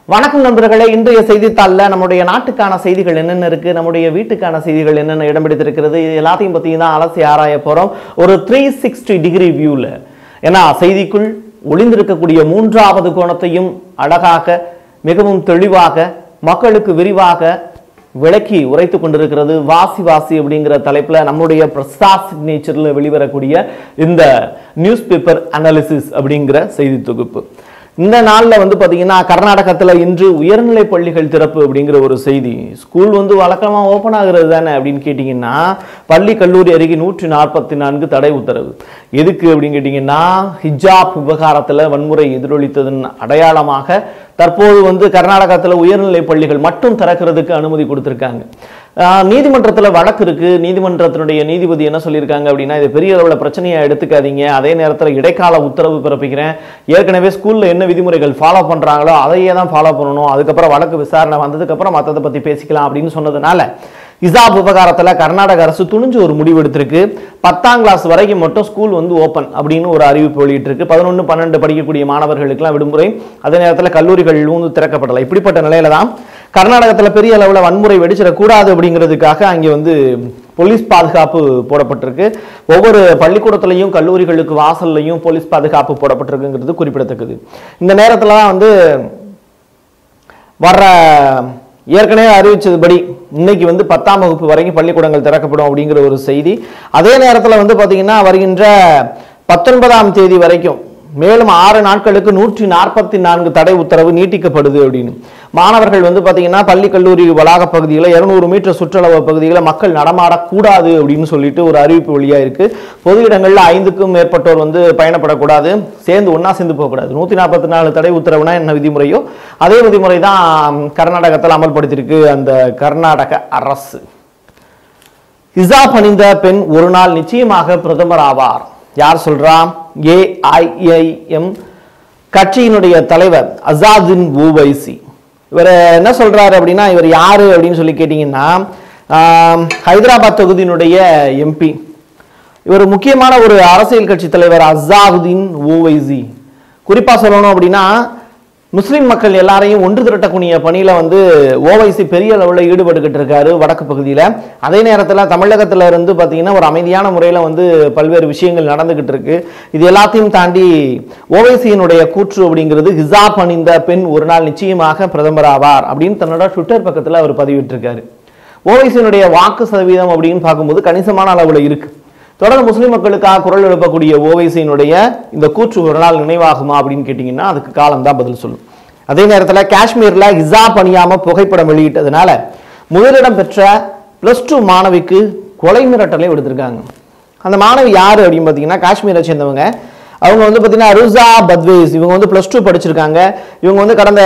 வணக்கம் நண்பர்களே இன்றைய செய்தித்தாளில் நம்முடைய நாட்டுக்கான செய்திகள் என்னென்ன இருக்கு நம்முடைய வீட்டுக்கான செய்திகள் என்னென்ன இடம் பிடித்திருக்கிறது இது எல்லாத்தையும் பத்தி தான் அலசி ஆராய போறோம் ஒரு த்ரீ சிக்ஸ்டி டிகிரி வியூல ஏன்னா செய்திக்குள் ஒளிந்திருக்கக்கூடிய மூன்றாவது கோணத்தையும் அழகாக மிகவும் தெளிவாக மக்களுக்கு விரிவாக விளக்கி உரைத்து கொண்டிருக்கிறது வாசி வாசி அப்படிங்கிற தலைப்புல நம்முடைய பிரசா சிக்னேச்சர்ல வெளிவரக்கூடிய இந்த நியூஸ் பேப்பர் அனாலிசிஸ் அப்படிங்கிற செய்தி தொகுப்பு இந்த நாள்ல வந்து பாத்தீங்கன்னா கர்நாடகத்துல இன்று உயர்நிலை பள்ளிகள் திறப்பு அப்படிங்கிற ஒரு செய்தி ஸ்கூல் வந்து வழக்கமா ஓபன் ஆகுறது தானே அப்படின்னு கேட்டீங்கன்னா பள்ளி கல்லூரி அருகே நூற்றி நாற்பத்தி நான்கு தடை உத்தரவு எதுக்கு அப்படின்னு கேட்டீங்கன்னா ஹிஜாப் விவகாரத்துல வன்முறை எதிரொலித்ததன் அடையாளமாக தற்போது வந்து கர்நாடகத்துல உயர்நிலை பள்ளிகள் மட்டும் திறக்கிறதுக்கு அனுமதி கொடுத்திருக்காங்க ஆஹ் நீதிமன்றத்துல வழக்கு இருக்கு நீதிமன்றத்தினுடைய நீதிபதி என்ன சொல்லியிருக்காங்க அப்படின்னா இது பெரிய அளவுல பிரச்சனையா எடுத்துக்காதீங்க அதே நேரத்துல இடைக்கால உத்தரவு பிறப்பிக்கிறேன் ஏற்கனவே ஸ்கூல்ல என்ன விதிமுறைகள் ஃபாலோ பண்றாங்களோ அதையே தான் ஃபாலோ பண்ணணும் அதுக்கப்புறம் வழக்கு விசாரணை வந்ததுக்கு அப்புறம் மத்ததை பத்தி பேசிக்கலாம் அப்படின்னு சொன்னதுனால இசாப் விவகாரத்துல கர்நாடக அரசு துணிஞ்சு ஒரு முடிவு எடுத்திருக்கு பத்தாம் கிளாஸ் வரைக்கும் மட்டும் ஸ்கூல் வந்து ஓப்பன் அப்படின்னு ஒரு அறிவிப்பு வெளியிட்டிருக்கு பதினொன்று பன்னெண்டு படிக்கக்கூடிய மாணவர்களுக்கெல்லாம் விடுமுறை அதே நேரத்தில் கல்லூரிகள் வந்து திறக்கப்படலை இப்படிப்பட்ட நிலையில தான் கர்நாடகத்தில் பெரிய அளவில் வன்முறை வெடிச்சிடக்கூடாது அப்படிங்கிறதுக்காக அங்கே வந்து போலீஸ் பாதுகாப்பு போடப்பட்டிருக்கு ஒவ்வொரு பள்ளிக்கூடத்துலையும் கல்லூரிகளுக்கு வாசல்லையும் போலீஸ் பாதுகாப்பு போடப்பட்டிருக்குங்கிறது குறிப்பிடத்தக்கது இந்த நேரத்தில் தான் வந்து வர்ற ஏற்கனவே அறிவிச்சதுபடி இன்னைக்கு வந்து பத்தாம் வகுப்பு வரைக்கும் பள்ளிக்கூடங்கள் திறக்கப்படும் அப்படிங்கிற ஒரு செய்தி அதே நேரத்தில் வந்து பார்த்தீங்கன்னா வருகின்ற பத்தொன்பதாம் தேதி வரைக்கும் மேலும் ஆறு நாட்களுக்கு நூற்றி நாற்பத்தி நான்கு தடை உத்தரவு நீட்டிக்கப்படுது அப்படின்னு மாணவர்கள் வந்து பார்த்தீங்கன்னா பள்ளி கல்லூரி வளாக பகுதியில் இருநூறு மீட்டர் சுற்றளவு பகுதியில் மக்கள் நடமாடக்கூடாது அப்படின்னு சொல்லிட்டு ஒரு அறிவிப்பு வெளியாக இருக்கு பொது இடங்களில் ஐந்துக்கும் மேற்பட்டோர் வந்து பயணப்படக்கூடாது சேர்ந்து ஒன்றா சேர்ந்து போகக்கூடாது நூற்றி நாற்பத்தி நாலு தடை உத்தரவுனா என்ன விதிமுறையோ அதே விதிமுறை தான் கர்நாடகத்தில் அமல்படுத்தியிருக்கு அந்த கர்நாடக அரசு ஹிஜாப் அணிந்த பெண் ஒரு நாள் நிச்சயமாக பிரதமர் ஆவார் யார் சொல்றா ஏஐஐஎம் கட்சியினுடைய தலைவர் அசாதுன் ஓவைசி இவர் என்ன சொல்றாரு அப்படின்னா இவர் யாரு அப்படின்னு சொல்லி கேட்டீங்கன்னா ஆம், ஹைதராபாத் தொகுதியினுடைய எம்பி இவர் முக்கியமான ஒரு அரசியல் கட்சி தலைவர் அசாவுதீன் ஓவைசி குறிப்பா சொல்லணும் அப்படின்னா முஸ்லிம் மக்கள் எல்லாரையும் ஒன்று திரட்டக்கூடிய பணியில வந்து ஓவைசி பெரிய அளவில் ஈடுபட்டுக்கிட்டு இருக்காரு வடக்கு பகுதியில அதே நேரத்தில் தமிழகத்துல இருந்து பார்த்தீங்கன்னா ஒரு அமைதியான முறையில் வந்து பல்வேறு விஷயங்கள் நடந்துகிட்டு இருக்கு இது எல்லாத்தையும் தாண்டி ஓவைசியினுடைய கூற்று அப்படிங்கிறது ஹிசாப் அணிந்த பெண் ஒரு நாள் நிச்சயமாக பிரதமர் ஆவார் அப்படின்னு தன்னோட ட்விட்டர் பக்கத்தில் அவர் பதிவிட்டிருக்காரு ஓவைசியினுடைய வாக்கு சதவீதம் அப்படின்னு பார்க்கும்போது கணிசமான அளவில் இருக்கு தொடர்ந்து முஸ்லிம் மக்களுக்காக குரல் எழுப்பக்கூடிய ஓவைசியினுடைய இந்த கூற்று ஒரு நாள் நினைவாகுமா அப்படின்னு கேட்டிங்கன்னா அதுக்கு காலம் தான் பதில் சொல்லும் அதே நேரத்தில் காஷ்மீர்ல ஹிஜாப் அணியாம புகைப்படம் வெளியிட்டதுனால முதலிடம் பெற்ற பிளஸ் டூ மாணவிக்கு கொலை மிரட்டலை விடுத்திருக்காங்க அந்த மாணவி யாரு அப்படின்னு பார்த்தீங்கன்னா காஷ்மீரை சேர்ந்தவங்க அவங்க வந்து பார்த்தீங்கன்னா ருசா பத்வேஸ் இவங்க வந்து ப்ளஸ் டூ படிச்சிருக்காங்க இவங்க வந்து கடந்த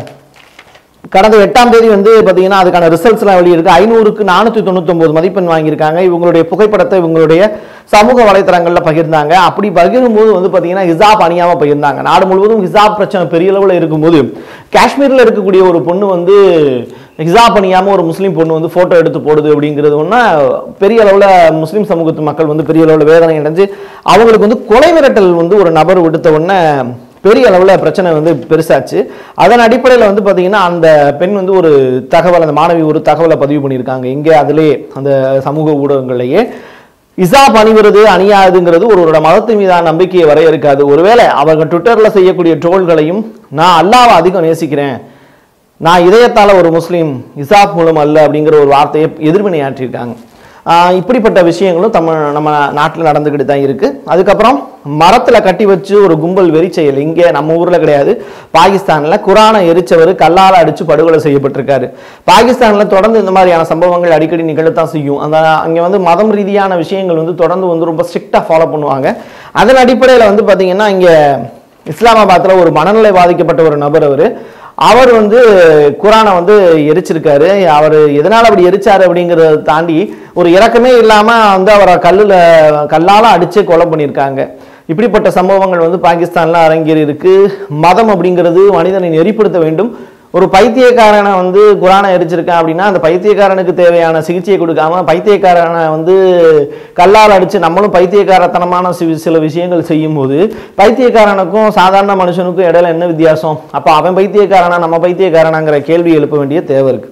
கடந்த எட்டாம் தேதி வந்து பார்த்தீங்கன்னா அதுக்கான ரிசல்ட்ஸ்லாம் வெளியிருக்கு ஐநூறுக்கு நானூற்றி தொண்ணூத்தொம்பது மதிப்பெண் வாங்கியிருக்காங்க இவங்களுடைய புகைப்படத்தை இவங்களுடைய சமூக வலைத்தளங்களில் பகிர்ந்தாங்க அப்படி பகிரும்போது வந்து பார்த்தீங்கன்னா ஹிசாப் அணியாமல் பகிர்ந்தாங்க நாடு முழுவதும் ஹிசாப் பிரச்சனை பெரிய அளவில் இருக்கும்போது காஷ்மீரில் இருக்கக்கூடிய ஒரு பொண்ணு வந்து ஹிசாப் அணியாமல் ஒரு முஸ்லீம் பொண்ணு வந்து ஃபோட்டோ எடுத்து போடுது அப்படிங்கிறது ஒன்றா பெரிய அளவில் முஸ்லீம் சமூகத்து மக்கள் வந்து பெரிய அளவில் வேதனை அடைஞ்சு அவங்களுக்கு வந்து கொலை மிரட்டல் வந்து ஒரு நபர் விடுத்த உடனே பெரிய அளவில் பிரச்சனை வந்து பெருசாச்சு அதன் அடிப்படையில் வந்து பார்த்தீங்கன்னா அந்த பெண் வந்து ஒரு தகவல் அந்த மாணவி ஒரு தகவலை பதிவு பண்ணியிருக்காங்க இங்கே அதிலே அந்த சமூக ஊடகங்களையே இசாப் அணிவது அணியாதுங்கிறது ஒருவரோட மதத்தின் மீதான நம்பிக்கையை வரையறுக்காது ஒருவேளை அவர்கள் ட்விட்டரில் செய்யக்கூடிய ட்ரோல்களையும் நான் அல்லாவை அதிகம் நேசிக்கிறேன் நான் இதயத்தால ஒரு முஸ்லீம் இசாப் மூலம் அல்ல அப்படிங்கிற ஒரு வார்த்தையை எதிர்வினையாற்றியிருக்காங்க ஆஹ் இப்படிப்பட்ட விஷயங்களும் தமிழ் நம்ம நாட்டில் நடந்துக்கிட்டு தான் இருக்கு அதுக்கப்புறம் மரத்தில் கட்டி வச்சு ஒரு கும்பல் வெறி செயல் இங்கே நம்ம ஊரில் கிடையாது பாகிஸ்தானில் குரானை எரிச்சவர் கல்லால் அடித்து படுகொலை செய்யப்பட்டிருக்காரு பாகிஸ்தானில் தொடர்ந்து இந்த மாதிரியான சம்பவங்கள் அடிக்கடி நிகழத்தான் செய்யும் அந்த அங்கே வந்து மதம் ரீதியான விஷயங்கள் வந்து தொடர்ந்து வந்து ரொம்ப ஸ்ட்ரிக்டாக ஃபாலோ பண்ணுவாங்க அதன் அடிப்படையில் வந்து பார்த்தீங்கன்னா இங்கே இஸ்லாமாபாத்தில் ஒரு மனநிலை பாதிக்கப்பட்ட ஒரு நபர் அவர் அவர் வந்து குரானை வந்து எரிச்சிருக்காரு அவர் எதனால் அப்படி எரிச்சாரு அப்படிங்கிறத தாண்டி ஒரு இறக்கமே இல்லாமல் வந்து அவரை கல்லில் கல்லால் அடித்து கொலை பண்ணியிருக்காங்க இப்படிப்பட்ட சம்பவங்கள் வந்து பாகிஸ்தானில் அரங்கேறி இருக்கு மதம் அப்படிங்கிறது மனிதனை நெறிப்படுத்த வேண்டும் ஒரு பைத்தியக்காரனை வந்து குரானை எரிச்சிருக்கான் அப்படின்னா அந்த பைத்தியக்காரனுக்கு தேவையான சிகிச்சையை கொடுக்காம பைத்தியக்காரனை வந்து கல்லால் அடிச்சு நம்மளும் பைத்தியக்காரத்தனமான சி- சில விஷயங்கள் செய்யும்போது பைத்தியக்காரனுக்கும் சாதாரண மனுஷனுக்கும் இடையில என்ன வித்தியாசம் அப்போ அவன் பைத்தியக்காரனா நம்ம பைத்தியக்காரனாங்கிற கேள்வி எழுப்ப வேண்டிய தேவை இருக்கு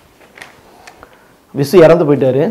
விசு இறந்து போயிட்டாரு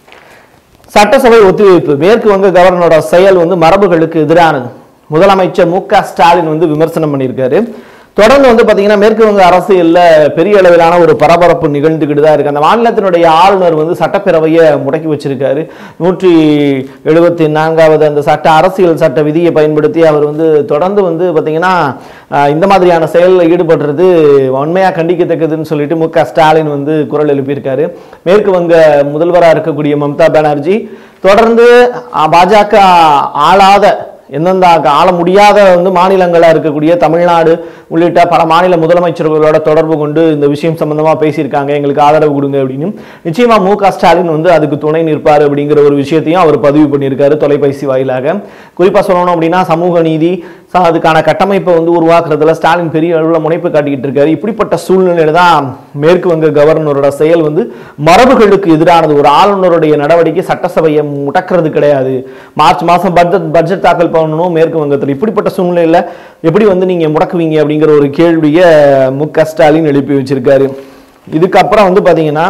சட்டசபை ஒத்திவைப்பு மேற்கு வங்க கவர்னரோட செயல் வந்து மரபுகளுக்கு எதிரானது முதலமைச்சர் மு க ஸ்டாலின் வந்து விமர்சனம் பண்ணியிருக்காரு தொடர்ந்து வந்து பாத்தீங்கன்னா மேற்கு வங்க அரசியல்ல பெரிய அளவிலான ஒரு பரபரப்பு நிகழ்ந்துகிட்டு தான் இருக்கு அந்த மாநிலத்தினுடைய ஆளுநர் வந்து சட்டப்பேரவையை முடக்கி வச்சிருக்காரு நூற்றி எழுபத்தி நான்காவது அந்த சட்ட அரசியல் சட்ட விதியை பயன்படுத்தி அவர் வந்து தொடர்ந்து வந்து பாத்தீங்கன்னா ஆஹ், இந்த மாதிரியான செயலில் ஈடுபடுறது உண்மையா கண்டிக்கத்தக்கதுன்னு சொல்லிட்டு மு க ஸ்டாலின் வந்து குரல் எழுப்பியிருக்காரு மேற்கு வங்க முதல்வராக இருக்கக்கூடிய மம்தா பானர்ஜி தொடர்ந்து அஹ், பாஜக ஆளாத எந்தெந்த ஆள முடியாத வந்து மாநிலங்களா இருக்கக்கூடிய தமிழ்நாடு உள்ளிட்ட பல மாநில முதலமைச்சர்களோட தொடர்பு கொண்டு இந்த விஷயம் சம்பந்தமா பேசியிருக்காங்க எங்களுக்கு ஆதரவு கொடுங்க அப்படின்னு நிச்சயமா மு க ஸ்டாலின் வந்து அதுக்கு துணை நிற்பார் அப்படிங்கிற ஒரு விஷயத்தையும் அவர் பதிவு பண்ணியிருக்காரு தொலைபேசி வாயிலாக குறிப்பா சொல்லணும் அப்படின்னா சமூக நீதி ச- அதுக்கான கட்டமைப்பை வந்து உருவாக்குறதுல ஸ்டாலின் பெரிய அளவில் முனைப்பு காட்டிக்கிட்டு இருக்காரு இப்படிப்பட்ட சூழ்நிலையில தான் மேற்கு வங்க கவர்னரோட செயல் வந்து மரபுகளுக்கு எதிரானது ஒரு ஆளுநருடைய நடவடிக்கை சட்டசபையை முடக்கிறது கிடையாது மார்ச் மாசம் பட்ஜெட் பட்ஜெட் தாக்கல் பண்ணணும் மேற்கு வங்கத்தில் இப்படிப்பட்ட சூழ்நிலையில எப்படி வந்து நீங்க முடக்குவீங்க அப்படிங்கிற ஒரு கேள்வியை மு க ஸ்டாலின் எழுப்பி வச்சிருக்காரு இதுக்கப்புறம் வந்து பாத்தீங்கன்னா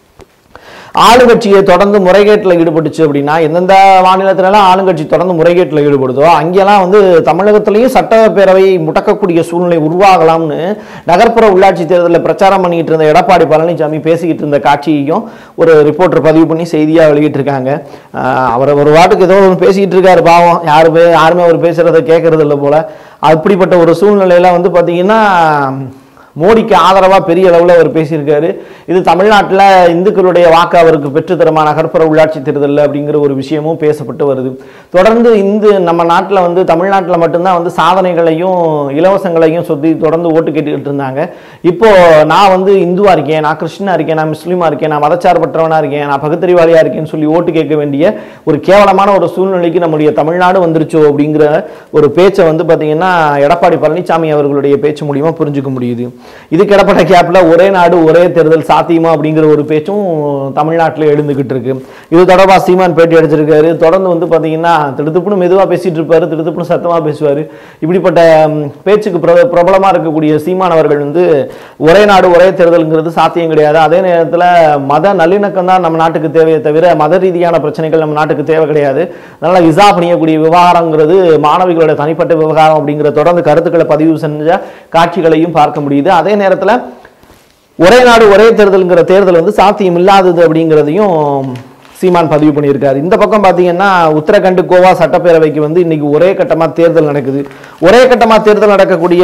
ஆளுங்கட்சியை தொடர்ந்து முறைகேட்டில் ஈடுபட்டுச்சு அப்படின்னா எந்தெந்த மாநிலத்திலலாம் ஆளுங்கட்சி தொடர்ந்து முறைகேட்டில் ஈடுபடுதோ அங்கெல்லாம் வந்து தமிழகத்திலையும் சட்டப்பேரவை முடக்கக்கூடிய சூழ்நிலை உருவாகலாம்னு நகர்ப்புற உள்ளாட்சி தேர்தலில் பிரச்சாரம் பண்ணிட்டு இருந்த எடப்பாடி பழனிசாமி பேசிக்கிட்டு இருந்த காட்சியையும் ஒரு ரிப்போர்ட்டர் பதிவு பண்ணி செய்தியாக வெளியிட்டிருக்காங்க ஆஹ் அவர் ஒரு வாட்டுக்கு ஏதோ ஒன்று பேசிக்கிட்டு இருக்காரு பாவம் யாரு பே யாருமே அவர் பேசுறதை கேட்கறது இல்லை போல அப்படிப்பட்ட ஒரு சூழ்நிலையில வந்து பார்த்தீங்கன்னா மோடிக்கு ஆதரவா பெரிய அளவில் அவர் பேசியிருக்காரு இது தமிழ்நாட்டில் இந்துக்களுடைய வாக்கு அவருக்கு பெற்றுத்தருமா நகர்ப்புற உள்ளாட்சி தேர்தலில் அப்படிங்கிற ஒரு விஷயமும் பேசப்பட்டு வருது தொடர்ந்து இந்து நம்ம நாட்டில் வந்து தமிழ்நாட்டில் மட்டும்தான் வந்து சாதனைகளையும் இலவசங்களையும் சொல்லி தொடர்ந்து ஓட்டு கேட்டுக்கிட்டு இருந்தாங்க இப்போ நான் வந்து இந்துவா இருக்கேன் நான் கிறிஸ்டினா இருக்கேன் நான் முஸ்லீமா இருக்கேன் நான் மதச்சார்பற்றவனா இருக்கேன் நான் பகுத்தறிவாளியா இருக்கேன்னு சொல்லி ஓட்டு கேட்க வேண்டிய ஒரு கேவலமான ஒரு சூழ்நிலைக்கு நம்முடைய தமிழ்நாடு வந்துருச்சோ அப்படிங்கிற ஒரு பேச்சை வந்து பார்த்தீங்கன்னா எடப்பாடி பழனிசாமி அவர்களுடைய பேச்சு மூலியமா புரிஞ்சுக்க முடியுது இதுக்கு இடப்பட்ட கேப்ல ஒரே நாடு ஒரே தேர்தல் சாத்தியமா அப்படிங்கிற ஒரு பேச்சும் தமிழ்நாட்டில் எழுந்துகிட்டு இருக்கு இது தொடர்பாக சீமான் பேட்டி அடிச்சிருக்காரு தொடர்ந்து வந்து பார்த்தீங்கன்னா திடுத்துப்புன்னு மெதுவா பேசிட்டு இருப்பாரு திடுத்துப்புன்னு சத்தமா பேசுவாரு இப்படிப்பட்ட ம், பேச்சுக்கு பிர பிரபலமா இருக்கக்கூடிய சீமான் அவர்கள் வந்து ஒரே நாடு ஒரே தேர்தல்ங்கிறது சாத்தியம் கிடையாது அதே நேரத்தில் மத நல்லிணக்கம் தான் நம்ம நாட்டுக்கு தேவையே தவிர மத ரீதியான பிரச்சனைகள் நம்ம நாட்டுக்கு தேவை கிடையாது அதனால விசா பணியக்கூடிய விவகாரங்கிறது மாணவிகளோட தனிப்பட்ட விவகாரம் அப்படிங்கிற தொடர்ந்து கருத்துக்களை பதிவு செஞ்ச காட்சிகளையும் பார்க்க முடியுது அதே நேரத்தில் ஒரே நாடு ஒரே தேர்தல்ங்கிற தேர்தல் வந்து சாத்தியம் இல்லாதது அப்படிங்கிறதையும் சீமான் பதிவு பண்ணியிருக்காரு இந்த பக்கம் பார்த்தீங்கன்னா உத்தரகண்ட் கோவா சட்டப்பேரவைக்கு வந்து இன்னைக்கு ஒரே கட்டமா தேர்தல் நடக்குது ஒரே கட்டமா தேர்தல் நடக்கக்கூடிய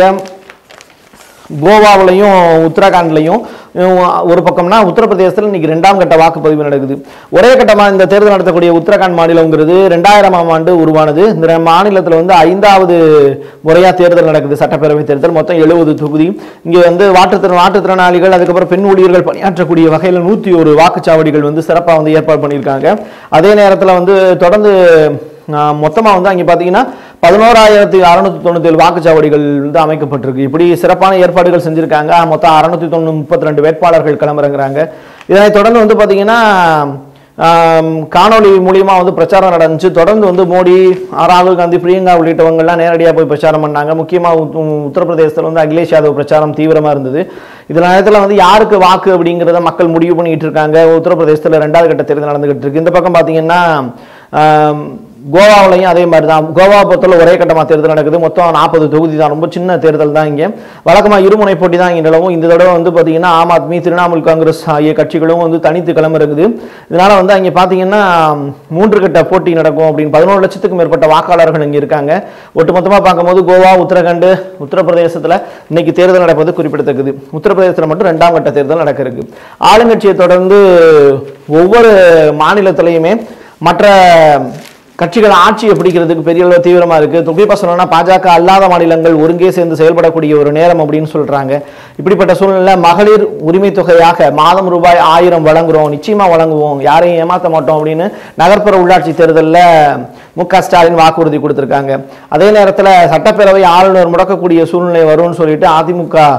கோவாவிலையும் உத்தரகாண்ட்லையும் உம், ஒரு பக்கம்னா உத்தரப்பிரதேசத்தில் இன்னைக்கு ரெண்டாம் கட்ட வாக்குப்பதிவு நடக்குது ஒரே கட்டமா இந்த தேர்தல் நடத்தக்கூடிய உத்தரகாண்ட் மாநிலங்கிறது ரெண்டாயிரமாம் ஆண்டு உருவானது இந்த ரெ- மாநிலத்துல வந்து ஐந்தாவது முறையா தேர்தல் நடக்குது சட்டப்பேரவை தேர்தல் மொத்தம் எழுபது தொகுதி இங்க வந்து மாற்றுத்திறன் மாற்றுத்திறனாளிகள் அதுக்கப்புறம் பெண் ஊழியர்கள் பணியாற்றக்கூடிய வகையில் நூத்தி ஒரு வாக்குச்சாவடிகள் வந்து சிறப்பா வந்து ஏற்பாடு பண்ணியிருக்காங்க அதே நேரத்துல வந்து தொடர்ந்து ஆஹ், மொத்தமா வந்து அங்க பாத்தீங்கன்னா பதினோராயிரத்தி அறுநூத்தி தொண்ணூத்தி ஏழு வாக்குச்சாவடிகள் வந்து அமைக்கப்பட்டிருக்கு இப்படி சிறப்பான ஏற்பாடுகள் செஞ்சிருக்காங்க மொத்தம் அறுநூத்தி தொண்ணூத்தி முப்பத்தி ரெண்டு வேட்பாளர்கள் களமிறங்குறாங்க இதனைத் தொடர்ந்து வந்து பாத்தீங்கன்னா ஆம், காணொளி மூலியமா வந்து பிரச்சாரம் நடந்துச்சு தொடர்ந்து வந்து மோடி ராகுல் காந்தி பிரியங்கா உள்ளிட்டவங்கெல்லாம் நேரடியாக போய் பிரச்சாரம் பண்ணாங்க முக்கியமாக உத்தரப்பிரதேசத்தில் வந்து அகிலேஷ் யாதவ் பிரச்சாரம் தீவிரமா இருந்தது இதுல நேரத்தில் வந்து யாருக்கு வாக்கு அப்படிங்கிறத மக்கள் முடிவு பண்ணிட்டு இருக்காங்க உத்தரப்பிரதேசத்தில் ரெண்டாவது கட்ட தேர்தல் நடந்துகிட்டு இருக்கு இந்த பக்கம் பார்த்தீங்கன்னா ஆம், கோவாவிலையும் அதே மாதிரி தான் கோவா பொறுத்தவரை ஒரே கட்டமாக தேர்தல் நடக்குது மொத்தம் நாற்பது தொகுதி தான் ரொம்ப சின்ன தேர்தல் தான் இங்கே வழக்கமாக இருமுனை போட்டி தான் இங்கே நிலவும் இந்த தடவை வந்து பார்த்தீங்கன்னா ஆம் ஆத்மி திரிணாமுல் காங்கிரஸ் ஆகிய கட்சிகளும் வந்து தனித்து களமிறங்குது இதனால வந்து அங்கே பார்த்தீங்கன்னா மூன்று கட்ட போட்டி நடக்கும் அப்படின்னு பதினோரு லட்சத்துக்கும் மேற்பட்ட வாக்காளர்கள் இங்கே இருக்காங்க ஒட்டுமொத்தமாக பார்க்கும்போது கோவா உத்தரகண்ட் உத்தரப்பிரதேசத்தில் இன்னைக்கு தேர்தல் நடப்பது குறிப்பிடத்தக்கது உத்தரப்பிரதேசத்தில் மட்டும் ரெண்டாம் கட்ட தேர்தல் நடக்க இருக்கு ஆளுங்கட்சியை தொடர்ந்து ஒவ்வொரு மாநிலத்திலையுமே மற்ற கட்சிகள் ஆட்சியை பிடிக்கிறதுக்கு பெரிய அளவு தீவிரமா இருக்கு குறிப்பா சொல்லணும்னா பாஜக அல்லாத மாநிலங்கள் ஒருங்கே சேர்ந்து செயல்படக்கூடிய ஒரு நேரம் அப்படின்னு சொல்றாங்க இப்படிப்பட்ட சூழ்நிலை மகளிர் உரிமை தொகையாக மாதம் ரூபாய் ஆயிரம் வழங்குறோம் நிச்சயமா வழங்குவோம் யாரையும் ஏமாத்த மாட்டோம் அப்படின்னு நகர்ப்புற உள்ளாட்சி தேர்தலில் மு க ஸ்டாலின் வாக்குறுதி கொடுத்திருக்காங்க அதே நேரத்தில் சட்டப்பேரவை ஆளுநர் முடக்கக்கூடிய சூழ்நிலை வரும்னு சொல்லிட்டு அதிமுக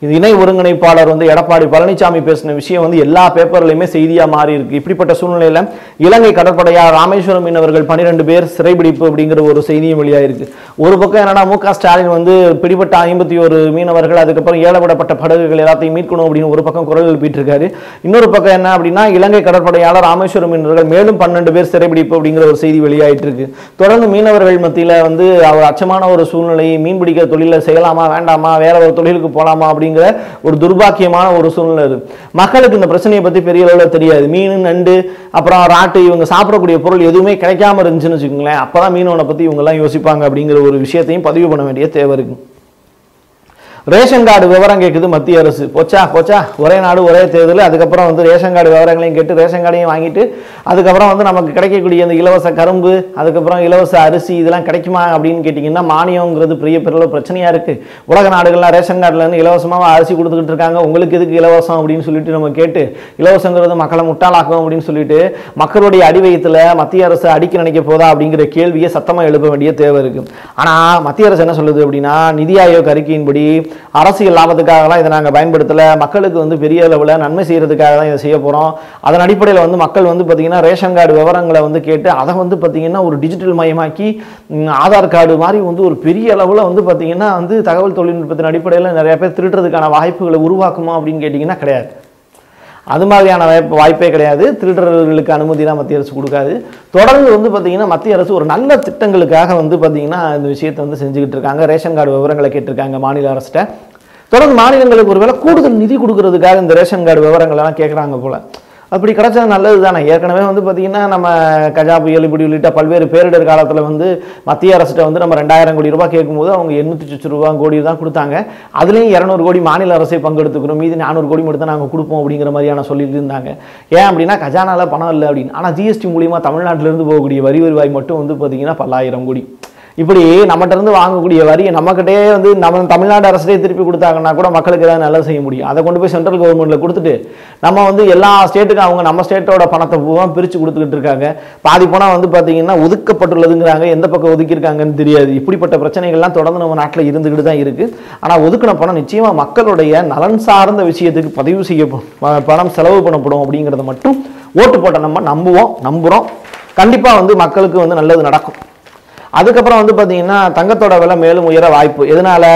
இது இணை ஒருங்கிணைப்பாளர் வந்து எடப்பாடி பழனிசாமி பேசின விஷயம் வந்து எல்லா பேப்பர்லையுமே செய்தியா மாறி இருக்கு இப்படிப்பட்ட சூழ்நிலையில இலங்கை கடற்படையார் ராமேஸ்வரம் மீனவர்கள் பன்னிரெண்டு பேர் சிறைபிடிப்பு அப்படிங்கிற ஒரு செய்தியும் வெளியாயிருக்கு ஒரு பக்கம் என்னன்னா மு க ஸ்டாலின் வந்து பிடிபட்ட ஐம்பத்தி ஒரு மீனவர்கள் அதுக்கப்புறம் ஏலவிடப்பட்ட படகுகள் எல்லாத்தையும் மீட்கணும் அப்படின்னு ஒரு பக்கம் குரல் எழுப்பிட்டு இருக்காரு இன்னொரு பக்கம் என்ன அப்படின்னா இலங்கை கடற்படையாளர் ராமேஸ்வரம் மீனவர்கள் மேலும் பன்னெண்டு பேர் சிறைபிடிப்பு அப்படிங்கிற ஒரு செய்தி வெளியாயிட்டு இருக்கு தொடர்ந்து மீனவர்கள் மத்தியில வந்து அவர் அச்சமான ஒரு சூழ்நிலை மீன்பிடிக்க தொழில செய்யலாமா வேண்டாமா வேற ஒரு தொழிலுக்கு போலாமா அப்படிங்கிற ஒரு துர்பாக்கியமான ஒரு சூழ்நிலை இருக்கு மக்களுக்கு இந்த பிரச்சனையை பத்தி பெரிய அளவில் தெரியாது மீன் நண்டு அப்புறம் ராட்டு இவங்க சாப்பிடக்கூடிய பொருள் எதுவுமே கிடைக்காம இருந்துச்சுன்னு வச்சுக்கோங்களேன் அப்பதான் மீனவனை பத்தி இவங்க எல்லாம் யோசிப்பாங்க அப்படிங்கிற ஒரு விஷயத்தையும் பதிவு பண்ண வேண்டிய தேவை இருக்கு ரேஷன் கார்டு விவரம் கேட்குது மத்திய அரசு போச்சா போச்சா ஒரே நாடு ஒரே தேர்தல் அதுக்கப்புறம் வந்து ரேஷன் கார்டு விவரங்களையும் கேட்டு ரேஷன் கார்டையும் வாங்கிட்டு அதுக்கப்புறம் வந்து நமக்கு கிடைக்கக்கூடிய அந்த இலவச கரும்பு அதுக்கப்புறம் இலவச அரிசி இதெல்லாம் கிடைக்குமா அப்படின்னு கேட்டிங்கன்னா மானியங்கிறது பெரிய பெரிய பிரச்சனையாக இருக்குது உலக நாடுகள்லாம் ரேஷன் கார்டில் இருந்து இலவசமாக அரிசி கொடுத்துக்கிட்டு இருக்காங்க உங்களுக்கு எதுக்கு இலவசம் அப்படின்னு சொல்லிட்டு நம்ம கேட்டு இலவசங்கிறது மக்களை முட்டாளாக்கும் அப்படின்னு சொல்லிட்டு மக்களுடைய அடிவயத்தில் மத்திய அரசு அடிக்க நினைக்க போதா அப்படிங்கிற கேள்வியை சத்தமாக எழுப்ப வேண்டிய தேவை இருக்குது ஆனால் மத்திய அரசு என்ன சொல்லுது அப்படின்னா நிதி ஆயோக் அறிக்கையின்படி அரசியல் லாபத்துக்காகலாம் இதை நாங்கள் பயன்படுத்தலை மக்களுக்கு வந்து பெரிய அளவில் நன்மை செய்கிறதுக்காக தான் இதை செய்ய போகிறோம் அதன் அடிப்படையில் வந்து மக்கள் வந்து பார்த்திங்கன்னா ரேஷன் கார்டு விவரங்களை வந்து கேட்டு அதை வந்து பார்த்திங்கன்னா ஒரு டிஜிட்டல் மயமாக்கி ம், ஆதார் கார்டு மாதிரி வந்து ஒரு பெரிய அளவில் வந்து பார்த்திங்கன்னா வந்து தகவல் தொழில்நுட்பத்தின் அடிப்படையில் நிறைய பேர் திருடுறதுக்கான வாய்ப்புகளை உருவாக்குமா அப்படின்னு கேட்டிங்கன்னா கிடையாது அது மாதிரியான வாய்ப்பு வாய்ப்பே கிடையாது திருடர்களுக்கு அனுமதிலாம் மத்திய அரசு கொடுக்காது தொடர்ந்து வந்து பார்த்தீங்கன்னா மத்திய அரசு ஒரு நல்ல திட்டங்களுக்காக வந்து பார்த்தீங்கன்னா இந்த விஷயத்தை வந்து செஞ்சுக்கிட்டு இருக்காங்க ரேஷன் கார்டு விவரங்களை கேட்டிருக்காங்க மாநில அரசிட்ட தொடர்ந்து மாநிலங்களுக்கு ஒருவேளை கூடுதல் நிதி கொடுக்கறதுக்காக இந்த ரேஷன் கார்டு விவரங்கள் எல்லாம் கேட்குறாங்க போல அப்படி கிடைச்சது நல்லது தானே ஏற்கனவே வந்து பார்த்தீங்கன்னா நம்ம கஜா புயல் இப்படி உள்ளிட்ட பல்வேறு பேரிடர் காலத்தில் வந்து மத்திய அரசிட்ட வந்து நம்ம ரெண்டாயிரம் கோடி ரூபாய் கேட்கும்போது அவங்க எண்ணூற்றி சொச்சு ரூபா கோடி தான் கொடுத்தாங்க அதுலேயும் இரநூறு கோடி மாநில அரசை பங்கெடுத்துக்கிறோம் மீதி நானூறு கோடி மட்டும் தான் நாங்கள் கொடுப்போம் அப்படிங்கிற மாதிரியான சொல்லிட்டு இருந்தாங்க ஏன் அப்படின்னா கஜானால பணம் இல்லை அப்படின்னு ஆனால் ஜிஎஸ்டி மூலியமா தமிழ்நாட்டிலிருந்து போகக்கூடிய வரி வருவாய் மட்டும் வந்து பார்த்தீங்கன்னா பல்லாயிரம் கோடி இப்படி நம்மகிட்ட இருந்து வாங்கக்கூடிய வரியை நம்மகிட்டே வந்து நம்ம தமிழ்நாடு அரசே திருப்பி கொடுத்தாங்கன்னா கூட மக்களுக்கு ஏதாவது நல்லது செய்ய முடியும் அதை கொண்டு போய் சென்ட்ரல் கவர்மெண்ட்ல கொடுத்துட்டு நம்ம வந்து எல்லா ஸ்டேட்டுக்கும் அவங்க நம்ம ஸ்டேட்டோட பணத்தை பூரா பிரித்து கொடுத்துக்கிட்டு இருக்காங்க பாதி பணம் வந்து பார்த்தீங்கன்னா ஒதுக்கப்பட்டுள்ளதுங்கிறாங்க எந்த பக்கம் ஒதுக்கியிருக்காங்கன்னு தெரியாது இப்படிப்பட்ட பிரச்சனைகள்லாம் தொடர்ந்து நம்ம நாட்டில் இருந்துக்கிட்டு தான் இருக்கு ஆனால் ஒதுக்கின பணம் நிச்சயமா மக்களுடைய நலன் சார்ந்த விஷயத்துக்கு பதிவு செய்ய பணம் செலவு பண்ணப்படும் அப்படிங்கிறத மட்டும் ஓட்டு போட்ட நம்ம நம்புவோம் நம்புகிறோம் கண்டிப்பாக வந்து மக்களுக்கு வந்து நல்லது நடக்கும் அதுக்கப்புறம் வந்து பார்த்தீங்கன்னா தங்கத்தோட விலை மேலும் உயர வாய்ப்பு எதனால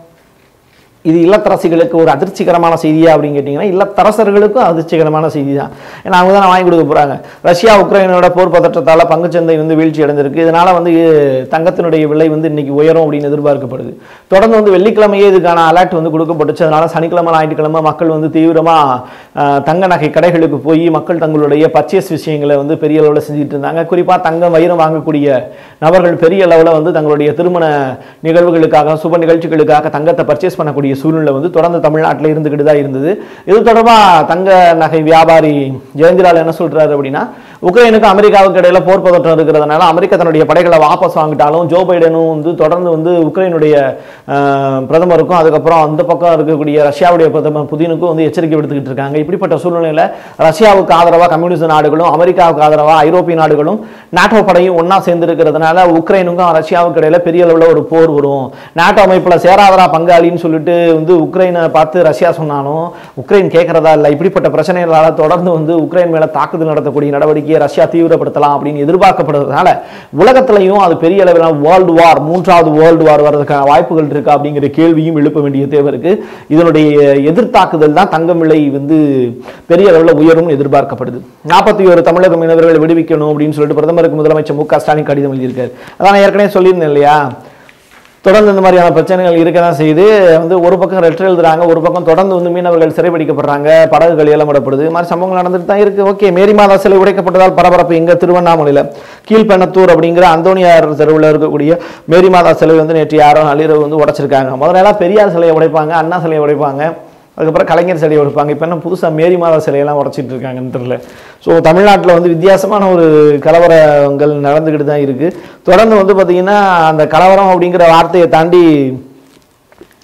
இது இல்லத்தரசிகளுக்கு ஒரு அதிர்ச்சிகரமான செய்தியா அப்படின்னு கேட்டிங்கன்னா இல்லத்தரசர்களுக்கும் அதிர்ச்சிகரமான செய்தி தான் ஏன்னா அவங்க தான் வாங்கி கொடுக்க போகிறாங்க ரஷ்யா உக்ரைனோட போர் பதற்றத்தால் பங்குச்சந்தை வந்து வீழ்ச்சி அடைஞ்சிருக்கு இதனால் வந்து அஹ், தங்கத்தினுடைய விலை வந்து இன்னைக்கு உயரும் அப்படின்னு எதிர்பார்க்கப்படுது தொடர்ந்து வந்து வெள்ளிக்கிழமையே இதுக்கான அலர்ட் வந்து கொடுக்கப்பட்டுச்சு அதனால சனிக்கிழமை ஞாயிற்றுக்கிழமை மக்கள் வந்து தீவிரமாக தங்க நகை கடைகளுக்கு போய் மக்கள் தங்களுடைய பர்ச்சேஸ் விஷயங்களை வந்து பெரிய அளவில் செஞ்சுட்டு இருந்தாங்க குறிப்பாக தங்கம் வைரம் வாங்கக்கூடிய நபர்கள் பெரிய அளவில் வந்து தங்களுடைய திருமண நிகழ்வுகளுக்காக சுப நிகழ்ச்சிகளுக்காக தங்கத்தை பர்ச்சேஸ் பண்ணக்கூடிய சூழ்நிலை வந்து தொடர்ந்து தமிழ்நாட்டில் இருந்துக்கிட்டு தான் இருந்தது இது தொடர்பாக தங்க நகை வியாபாரி ஜெயந்திலால் என்ன சொல்றாரு அப்படின்னா உக்ரைனுக்கு அமெரிக்காவுக்கு இடையில போர் பதற்றம் இருக்கிறதுனால அமெரிக்கா தன்னுடைய படைகளை வாபஸ் வாங்கிட்டாலும் ஜோ பைடனும் வந்து தொடர்ந்து வந்து உக்ரைனுடைய அஹ், பிரதமருக்கும் அதுக்கப்புறம் அந்த பக்கம் இருக்கக்கூடிய ரஷ்யாவுடைய பிரதமர் புதினுக்கும் வந்து எச்சரிக்கை விடுத்துக்கிட்டு இருக்காங்க இப்படிப்பட்ட சூழ்நிலையில ரஷ்யாவுக்கு ஆதரவா கம்யூனிஸ்ட் நாடுகளும் அமெரிக்காவுக்கு ஆதரவா ஐரோப்பிய நாடுகளும் நாட்டோ படையும் ஒண்ணா சேர்ந்து இருக்கிறதுனால உக்ரைனுக்கும் ரஷ்யாவுக்கு இடையில பெரிய அளவுல ஒரு போர் வரும் நாட்டோ அமைப்புல சேராதரா பங்காளின்னு சொல்லிட்டு வந்து உக்ரைனை பார்த்து ரஷ்யா சொன்னாலும் உக்ரைன் கேட்கறதா இல்லை இப்படிப்பட்ட பிரச்சனைகளால தொடர்ந்து வந்து உக்ரைன் மேல தாக்குதல் நடத்தக்கூடிய நடவடிக்கையை ரஷ்யா தீவிரப்படுத்தலாம் அப்படின்னு எதிர்பார்க்கப்படுறதுனால உலகத்திலையும் அது பெரிய அளவிலான வேர்ல்டு வார் மூன்றாவது வேர்ல்டு வார் வர்றதுக்கான வாய்ப்புகள் இருக்கா அப்படிங்கிற கேள்வியும் எழுப்ப வேண்டிய தேவை இருக்கு இதனுடைய எதிர்த்தாக்குதல் தான் தங்கம் விலை வந்து பெரிய அளவில் உயரும்னு எதிர்பார்க்கப்படுது நாற்பத்தி ஒரு தமிழக மீனவர்களை விடுவிக்கணும் அப்படின்னு சொல்லிட்டு பிரதமருக்கு முதலமைச்சர் மு க ஸ்டாலின் கடிதம் எழுதியிருக்காரு அதான் நான் ஏற்கனவே சொல்லியிருந்தேன் இல்லையா தொடர்ந்து இந்த மாதிரியான பிரச்சனைகள் இருக்க தான் செய்யுது வந்து ஒரு பக்கம் லெட்டர் எழுதுறாங்க ஒரு பக்கம் தொடர்ந்து வந்து மீனவர்கள் சிறைபிடிக்கப்படுறாங்க படகுகள் ஏலமிடப்படுது இது மாதிரி சம்பவங்கள் நடந்துட்டு தான் இருக்கு ஓகே மேரி மாதா சிலை உடைக்கப்பட்டதால் பரபரப்பு இங்க திருவண்ணாமலையில் கீழ்பெண்ணத்தூர் அப்படிங்கிற அந்தோனியார் தெருவில் இருக்கக்கூடிய மேரி மாதா சிலை வந்து நேற்று யாரோ நள்ளிரவு வந்து உடைச்சிருக்காங்க முதல்ல எல்லாம் பெரியார் சிலையை உடைப்பாங்க அண்ணா சிலையை உடைப்பாங்க அதுக்கப்புறம் கலைஞர் சிலையை உடைப்பாங்க இப்போ என்ன புதுசாக மேரி மாதா சிலையெல்லாம் உடைச்சிட்டு இருக்காங்கன்னு தெரியல ஸோ தமிழ்நாட்டில் வந்து வித்தியாசமான ஒரு கலவரங்கள் நடந்துக்கிட்டு தான் இருக்குது தொடர்ந்து வந்து பார்த்திங்கன்னா அந்த கலவரம் அப்படிங்கிற வார்த்தையை தாண்டி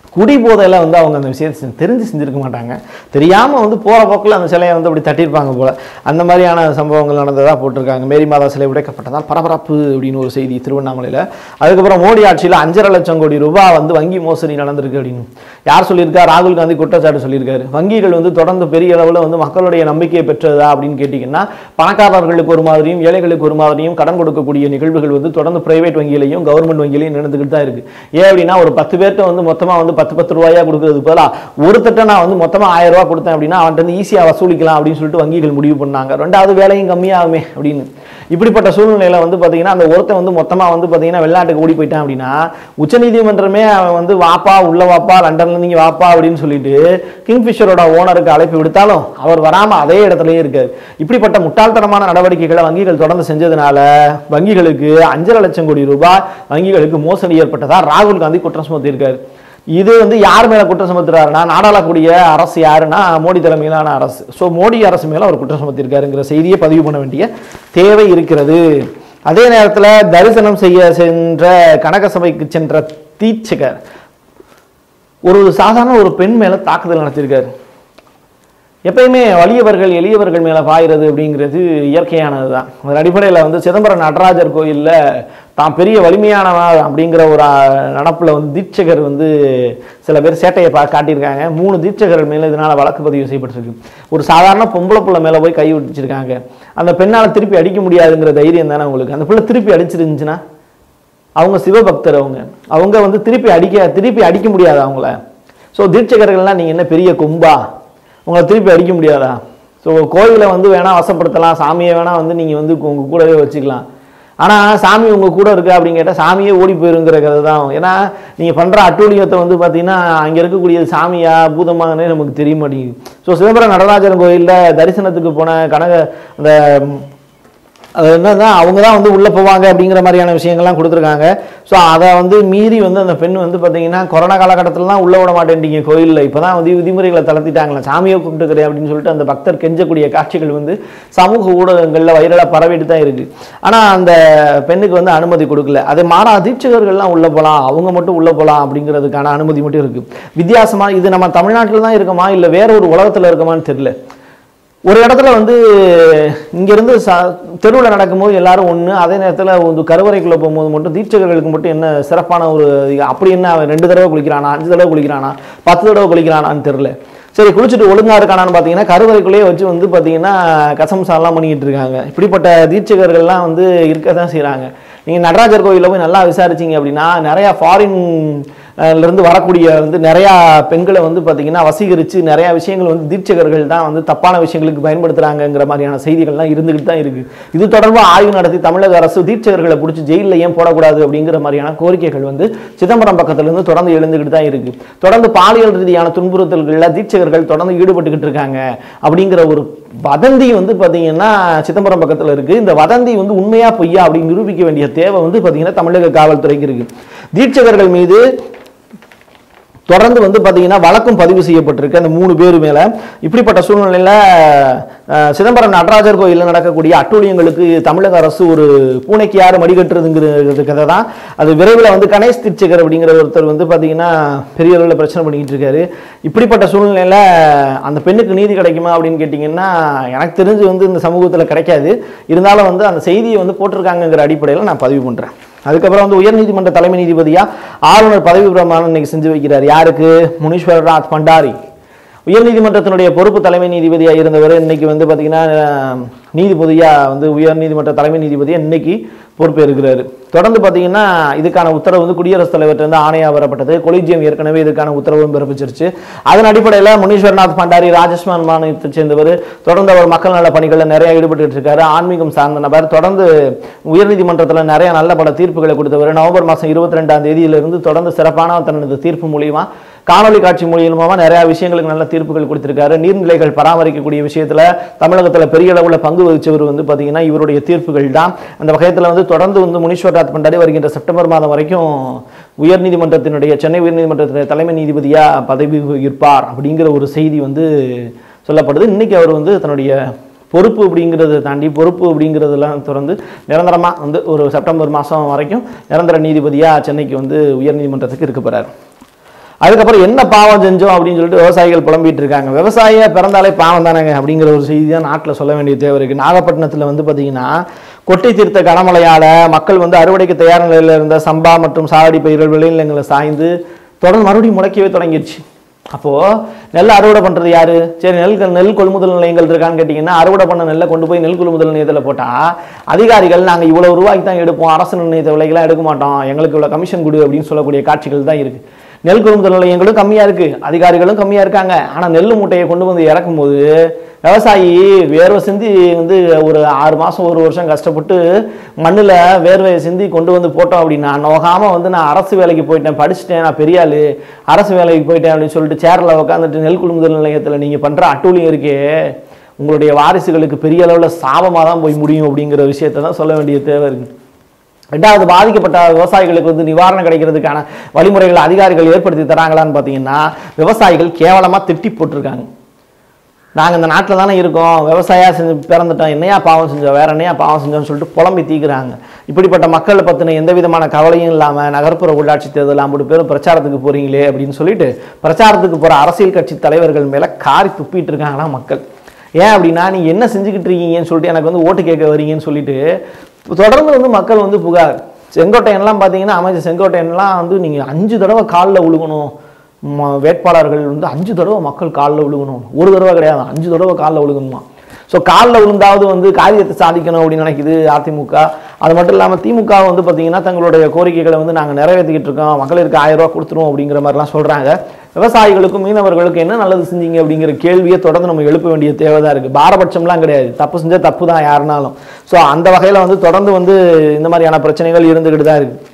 குடி போதையில் வந்து அவங்க அந்த விஷயத்தை செஞ்சு- தெரிஞ்சு செஞ்சிருக்க மாட்டாங்க தெரியாமல் வந்து போகிற போக்கில் அந்த சிலையை வந்து அப்படி தட்டியிருப்பாங்க போல அந்த மாதிரியான சம்பவங்கள் நடந்ததாக போட்டிருக்காங்க மேரி மாதா சிலை உடைக்கப்பட்டதால் பரபரப்பு அப்படின்னு ஒரு செய்தி திருவண்ணாமலையில் அதுக்கப்புறம் மோடி ஆட்சியில் அஞ்சரை லட்சம் கோடி ரூபாய் வந்து வங்கி மோசடி நடந்திருக்கு அப்படின்னு யார் சொல்லியிருக்கா ராகுல் காந்தி குற்றச்சாட்டு சொல்லியிருக்காரு வங்கிகள் வந்து தொடர்ந்து பெரிய அளவில் வந்து மக்களுடைய நம்பிக்கையை பெற்றதா அப்படின்னு கேட்டிங்கன்னா பணக்காரர்களுக்கு ஒரு மாதிரியும் ஏழைகளுக்கு ஒரு மாதிரியும் கடன் கொடுக்கக்கூடிய நிகழ்வுகள் வந்து தொடர்ந்து பிரைவேட் வங்கியிலையும் கவர்மெண்ட் வங்கியிலையும் நடந்துக்கிட்டு தான் இருக்கு ஏன் அப்படின்னா ஒரு பத்து பேர்ட்ட வந்து மொத்தமாக வந்து பத்து பத்து ரூபாயா கொடுக்கறது பதிலாக ஒருத்தட்ட நான் வந்து மொத்தமாக ஆயிரம் ரூபாய் கொடுத்தேன் அப்படின்னா அவன்கிட்ட வந்து ஈஸியாக வசூலிக்கலாம் அப்படின்னு சொல்லிட்டு வங்கிகள் முடிவு பண்ணாங்க ரெண்டாவது வேலையும் கம்மியாகுமே அப்படின்னு இப்படிப்பட்ட சூழ்நிலையில வந்து பார்த்தீங்கன்னா அந்த ஒருத்தன் வந்து மொத்தமாக வந்து பார்த்தீங்கன்னா வெளிநாட்டுக்கு ஓடி போயிட்டான் அப்படின்னா உச்சநீதிமன்றமே அவன் வந்து வாப்பா உள்ள வாப்பா லண்டன்ல நீங்க வாப்பா அப்படின்னு சொல்லிட்டு கிங்ஃபிஷரோட ஓனருக்கு அழைப்பு விடுத்தாலும் அவர் வராம அதே இடத்துலயே இருக்காரு இப்படிப்பட்ட முட்டாள்தனமான நடவடிக்கைகளை வங்கிகள் தொடர்ந்து செஞ்சதுனால வங்கிகளுக்கு அஞ்சரை லட்சம் கோடி ரூபாய் வங்கிகளுக்கு மோசடி ஏற்பட்டதா ராகுல் காந்தி குற்றம் சுமத்தியிருக்காரு இது வந்து யார் மேல குற்றம் சுமத்துறாருன்னா நாடாளக்கூடிய அரசு யாருன்னா மோடி தலைமையிலான அரசு ஸோ மோடி அரசு மேல அவர் குற்றம் சுமத்திருக்காருங்கிற செய்தியை பதிவு பண்ண வேண்டிய தேவை இருக்கிறது அதே நேரத்தில் தரிசனம் செய்ய சென்ற கனக சபைக்கு சென்ற தீட்சகர் ஒரு சாதாரண ஒரு பெண் மேல தாக்குதல் நடத்தியிருக்காரு எப்பயுமே வலியவர்கள் எளியவர்கள் மேலே பாயிறது அப்படிங்கிறது இயற்கையானது தான் அதன் அடிப்படையில் வந்து சிதம்பரம் நடராஜர் கோயிலில் தான் பெரிய வலிமையானவர் அப்படிங்கிற ஒரு நடப்பில் வந்து தீட்சகர் வந்து சில பேர் சேட்டையை பா காட்டியிருக்காங்க மூணு தீட்சகர்கள் மேலே இதனால் வழக்கு பதிவு செய்யப்பட்டிருக்கு ஒரு சாதாரண பொம்பளை புள்ள மேலே போய் கை விட்டுச்சிருக்காங்க அந்த பெண்ணால் திருப்பி அடிக்க முடியாதுங்கிற தைரியம் தானே உங்களுக்கு அந்த பிள்ளை திருப்பி அடிச்சிருந்துச்சுன்னா அவங்க சிவபக்தர் அவங்க அவங்க வந்து திருப்பி அடிக்க திருப்பி அடிக்க முடியாது அவங்கள ஸோ தீட்சகர்கள்லாம் நீங்கள் என்ன பெரிய கொம்பா உங்களை திருப்பி அடிக்க முடியாதா ஸோ கோயிலை வந்து வேணால் வசப்படுத்தலாம் சாமியை வேணால் வந்து நீங்கள் வந்து உங்கள் கூடவே வச்சுக்கலாம் ஆனால் சாமி உங்கள் கூட இருக்கு அப்படின்னு கேட்டால் சாமியே ஓடி போயிருங்கிற கதை தான் ஏன்னா நீங்கள் பண்ணுற அட்டூழியத்தை வந்து பார்த்தீங்கன்னா அங்கே இருக்கக்கூடிய சாமியா பூதமானே நமக்கு தெரிய மாட்டேங்குது ஸோ சிதம்பரம் நடராஜன் கோயிலில் தரிசனத்துக்கு போன கனக அந்த அது என்னன்னா அவங்க தான் வந்து உள்ளே போவாங்க அப்படிங்கிற மாதிரியான விஷயங்கள்லாம் கொடுத்துருக்காங்க ஸோ அதை வந்து மீறி வந்து அந்த பெண் வந்து பார்த்தீங்கன்னா கொரோனா காலகட்டத்தில் தான் உள்ளே விட மாட்டேன்றீங்க கோயிலில் இப்போ தான் வந்து விதிமுறைகளை தளர்த்திட்டாங்களா சாமியை கூப்பிட்டுக்கிறேன் அப்படின்னு சொல்லிட்டு அந்த பக்தர் கெஞ்சக்கூடிய காட்சிகள் வந்து சமூக ஊடகங்களில் வைரலாக பரவிட்டு தான் இருக்குது ஆனால் அந்த பெண்ணுக்கு வந்து அனுமதி கொடுக்கல அதே மாறா தீட்சகர்கள்லாம் உள்ளே போகலாம் அவங்க மட்டும் உள்ளே போகலாம் அப்படிங்கிறதுக்கான அனுமதி மட்டும் இருக்குது வித்தியாசமாக இது நம்ம தமிழ்நாட்டில் தான் இருக்கோமா இல்லை வேற ஒரு உலகத்தில் இருக்கோமான்னு தெரியல ஒரு இடத்துல வந்து இங்கேருந்து ச தெருவில் நடக்கும்போது எல்லாரும் ஒன்று அதே நேரத்தில் வந்து கருவறைக்குள்ளே போகும்போது மட்டும் தீட்சகர்களுக்கு மட்டும் என்ன சிறப்பான ஒரு அப்படி என்ன அவன் ரெண்டு தடவை குளிக்கிறானா அஞ்சு தடவை குளிக்கிறானா பத்து தடவை குளிக்கிறானான்னு தெரில சரி குளிச்சுட்டு ஒழுங்கா இருக்கானான்னு பார்த்தீங்கன்னா கருவறைக்குள்ளேயே வச்சு வந்து பார்த்தீங்கன்னா கசம்சாலாம் பண்ணிக்கிட்டு இருக்காங்க இப்படிப்பட்ட தீட்சகர்கள்லாம் வந்து இருக்க தான் செய்கிறாங்க நீங்கள் நடராஜர் கோயிலில் போய் நல்லா விசாரிச்சீங்க அப்படின்னா நிறையா ஃபாரின் இருந்து வரக்கூடிய வந்து நிறையா பெண்களை வந்து பார்த்தீங்கன்னா வசீகரித்து நிறையா விஷயங்கள் வந்து தீட்சகர்கள் தான் வந்து தப்பான விஷயங்களுக்கு பயன்படுத்துகிறாங்கங்கிற மாதிரியான செய்திகள்லாம் இருந்துகிட்டு தான் இருக்குது இது தொடர்பாக ஆய்வு நடத்தி தமிழக அரசு தீட்சகர்களை பிடிச்சி ஜெயிலில் ஏன் போடக்கூடாது அப்படிங்கிற மாதிரியான கோரிக்கைகள் வந்து சிதம்பரம் பக்கத்துலேருந்து தொடர்ந்து எழுந்துக்கிட்டு தான் இருக்குது தொடர்ந்து பாலியல் ரீதியான துன்புறுத்தல்களில் தீட்சகர்கள் தொடர்ந்து ஈடுபட்டுக்கிட்டு இருக்காங்க அப்படிங்கிற ஒரு வதந்தி வந்து பார்த்தீங்கன்னா சிதம்பரம் பக்கத்தில் இருக்குது இந்த வதந்தி வந்து உண்மையா பொய்யா அப்படின்னு நிரூபிக்க வேண்டிய தேவை வந்து பார்த்தீங்கன்னா தமிழக காவல்துறைக்கு இருக்கு தீட்சகர்கள் மீது தொடர்ந்து வந்து பார்த்தீங்கன்னா வழக்கும் பதிவு செய்யப்பட்டிருக்கு அந்த மூணு பேர் மேலே இப்படிப்பட்ட சூழ்நிலையில் அஹ், சிதம்பரம் நடராஜர் கோயிலில் நடக்கக்கூடிய அட்டூழியங்களுக்கு தமிழக அரசு ஒரு பூனைக்கு யார் மடிகட்டுறதுங்கிறது கதை தான் அது விரைவில் வந்து கணேஷ் தீட்சகர் அப்படிங்கிற ஒருத்தர் வந்து பார்த்தீங்கன்னா பெரிய அளவில் பிரச்சனை பண்ணிக்கிட்டு இருக்காரு இப்படிப்பட்ட சூழ்நிலையில் அந்த பெண்ணுக்கு நீதி கிடைக்குமா அப்படின்னு கேட்டிங்கன்னா எனக்கு தெரிஞ்சு வந்து இந்த சமூகத்தில் கிடைக்காது இருந்தாலும் வந்து அந்த செய்தியை வந்து போட்டிருக்காங்கங்கிற அடிப்படையில் நான் பதிவு பண்ணுறேன் அதுக்கப்புறம் வந்து உயர்நீதிமன்ற தலைமை நீதிபதியா ஆளுநர் பதவி பிரமாணம் இன்னைக்கு செஞ்சு வைக்கிறார் யாருக்கு முனீஸ்வரநாத் பண்டாரி உயர்நீதிமன்றத்தினுடைய பொறுப்பு தலைமை நீதிபதியா இருந்தவர் இன்னைக்கு வந்து பார்த்தீங்கன்னா அஹ், நீதிபதியா வந்து உயர்நீதிமன்ற தலைமை நீதிபதியா இன்னைக்கு பொறுப்பேற்கிறாரு தொடர்ந்து பார்த்தீங்கன்னா இதுக்கான உத்தரவு வந்து குடியரசுத் தலைவர்கிட்ட இருந்து ஆணையா வரப்பட்டது கொலிஜியம் ஏற்கனவே இதுக்கான உத்தரவும் பிறப்பிச்சிருச்சு அதன் அடிப்படையில் முனீஸ்வரநாத் பண்டாரி ராஜஸ்தான் மாநிலத்தைச் சேர்ந்தவர் தொடர்ந்து அவர் மக்கள் நல பணிகளில் நிறைய ஈடுபட்டு இருக்காரு ஆன்மீகம் சார்ந்த நபர் தொடர்ந்து உயர்நீதிமன்றத்தில் நிறைய நல்ல பல தீர்ப்புகளை கொடுத்தவர் நவம்பர் மாதம் இருபத்தி ரெண்டாம் தேதியிலிருந்து தொடர்ந்து சிறப்பான தனது தீர்ப்பு மூலியமா காணொலி காட்சி மூலியமாக நிறைய விஷயங்களுக்கு நல்ல தீர்ப்புகள் கொடுத்திருக்காரு நீர்நிலைகள் பராமரிக்கக்கூடிய விஷயத்துல தமிழகத்துல பெரிய அளவுல பங்கு வகிச்சவர் வந்து பாத்தீங்கன்னா இவருடைய தீர்ப்புகள் தான் அந்த வகையத்துல வந்து தொடர்ந்து வந்து முனீஸ்வரநாத் பண்டாரி வருகின்ற செப்டம்பர் மாதம் வரைக்கும் உயர்நீதிமன்றத்தினுடைய சென்னை உயர்நீதிமன்றத்தினுடைய தலைமை நீதிபதியா பதவி வகிப்பார் அப்படிங்கிற ஒரு செய்தி வந்து சொல்லப்படுது இன்னைக்கு அவர் வந்து தன்னுடைய பொறுப்பு அப்படிங்கிறத தாண்டி பொறுப்பு அப்படிங்கிறதெல்லாம் தொடர்ந்து நிரந்தரமா வந்து ஒரு செப்டம்பர் மாதம் வரைக்கும் நிரந்தர நீதிபதியா சென்னைக்கு வந்து உயர்நீதிமன்றத்துக்கு இருக்க போறார் அதுக்கப்புறம் என்ன பாவம் செஞ்சோம் அப்படின்னு சொல்லிட்டு விவசாயிகள் புலம்பிட்டு இருக்காங்க விவசாயியா பிறந்தாலே பாவம் தானேங்க அப்படிங்கிற ஒரு செய்தி தான் நாட்டில் சொல்ல வேண்டிய தேவை இருக்கு நாகப்பட்டினத்தில் வந்து பார்த்தீங்கன்னா கொட்டை தீர்த்த கனமழையால மக்கள் வந்து அறுவடைக்கு தயார் நிலையில் இருந்த சம்பா மற்றும் சாவடி பயிர்கள் விளைநிலங்களை சாய்ந்து தொடர்ந்து மறுபடியும் முளைக்கவே தொடங்கிடுச்சு அப்போ நெல் அறுவடை பண்றது யாரு சரி நெல் நெல் கொள்முதல் நிலையங்கள் இருக்கான்னு கேட்டிங்கன்னா அறுவடை பண்ண நெல்லை கொண்டு போய் நெல் கொள்முதல் நிலையத்தில் போட்டா அதிகாரிகள் நாங்க இவ்வளவு ரூபாய்க்கு தான் எடுப்போம் அரசு நிர்ணயித்த விலைக்கெல்லாம் எடுக்க மாட்டோம் எங்களுக்கு இவ்வளவு கமிஷன் கொடு அப்படின்னு சொல்லக்கூடிய காட்சிகள் தான் இருக்கு நெல் கொள்முதல் நிலையங்களும் கம்மியா இருக்கு அதிகாரிகளும் கம்மியா இருக்காங்க ஆனா நெல் மூட்டையை கொண்டு வந்து இறக்கும் போது விவசாயி வேர்வை சிந்தி வந்து ஒரு ஆறு மாசம் ஒரு வருஷம் கஷ்டப்பட்டு மண்ணுல வேர்வையை சிந்தி கொண்டு வந்து போட்டோம் அப்படின்னா நோகாம வந்து நான் அரசு வேலைக்கு போயிட்டேன் படிச்சுட்டேன் நான் பெரிய ஆளு அரசு வேலைக்கு போயிட்டேன் அப்படின்னு சொல்லிட்டு சேர்ல உட்காந்துட்டு நெல் கொள்முதல் நிலையத்துல நீங்க பண்ற அட்டூழியம் இருக்கே உங்களுடைய வாரிசுகளுக்கு பெரிய அளவுல சாபமா தான் போய் முடியும் அப்படிங்கிற விஷயத்தை தான் சொல்ல வேண்டிய தேவை இருக்கு ரெண்டாவது பாதிக்கப்பட்ட விவசாயிகளுக்கு வந்து நிவாரணம் கிடைக்கிறதுக்கான வழிமுறைகளை அதிகாரிகள் ஏற்படுத்தி தராங்களான்னு பார்த்தீங்கன்னா விவசாயிகள் கேவலமாக திட்டி போட்டிருக்காங்க நாங்கள் இந்த நாட்டில் தானே இருக்கோம் விவசாயா செஞ்சு பிறந்துட்டோம் என்னையா பாவம் செஞ்சோம் வேற என்னையா பாவம் செஞ்சோம்னு சொல்லிட்டு புலம்பி தீக்குறாங்க இப்படிப்பட்ட மக்களை பற்றின எந்த விதமான கவலையும் இல்லாமல் நகர்ப்புற உள்ளாட்சி தேர்தல் ஐம்பது பேரும் பிரச்சாரத்துக்கு போறீங்களே அப்படின்னு சொல்லிட்டு பிரச்சாரத்துக்கு போகிற அரசியல் கட்சி தலைவர்கள் மேலே காரி துப்பிட்டு இருக்காங்களா மக்கள் ஏன் அப்படின்னா நீ என்ன செஞ்சுக்கிட்டு இருக்கீங்கன்னு சொல்லிட்டு எனக்கு வந்து ஓட்டு கேட்க வரீங்கன்னு சொல்லிட்டு தொடர்ந்து வந்து மக்கள் வந்து புகார் செங்கோட்டையன்லாம் பார்த்தீங்கன்னா அமைச்சர் செங்கோட்டையன்லாம் வந்து நீங்கள் அஞ்சு தடவை காலில் விழுகணும் ம- வேட்பாளர்கள் வந்து அஞ்சு தடவை மக்கள் காலில் விழுகணும் ஒரு தடவை கிடையாது அஞ்சு தடவை காலில் விழுகணுமா ஸோ காலில் விழுந்தாவது வந்து காரியத்தை சாதிக்கணும் அப்படின்னு நினைக்குது அதிமுக அது மட்டும் இல்லாமல் திமுக வந்து பார்த்தீங்கன்னா தங்களுடைய கோரிக்கைகளை வந்து நாங்கள் நிறைவேற்றிக்கிட்டு இருக்கோம் மகளிருக்கு ஆயிரம் ரூபாய் கொடுத்துருவோம் அப்படிங்கிற மாதிரிலாம் சொல்கிறாங்க விவசாயிகளுக்கும் மீனவர்களுக்கும் என்ன நல்லது செஞ்சீங்க அப்படிங்கிற கேள்வியை தொடர்ந்து நம்ம எழுப்ப வேண்டிய தேவை தான் இருக்குது பாரபட்சம்லாம் கிடையாது தப்பு செஞ்சால் தப்பு தான் யாருனாலும் ஸோ அந்த வகையில் வந்து தொடர்ந்து வந்து இந்த மாதிரியான பிரச்சனைகள் இருந்துக்கிட்டு தான் இருக்குது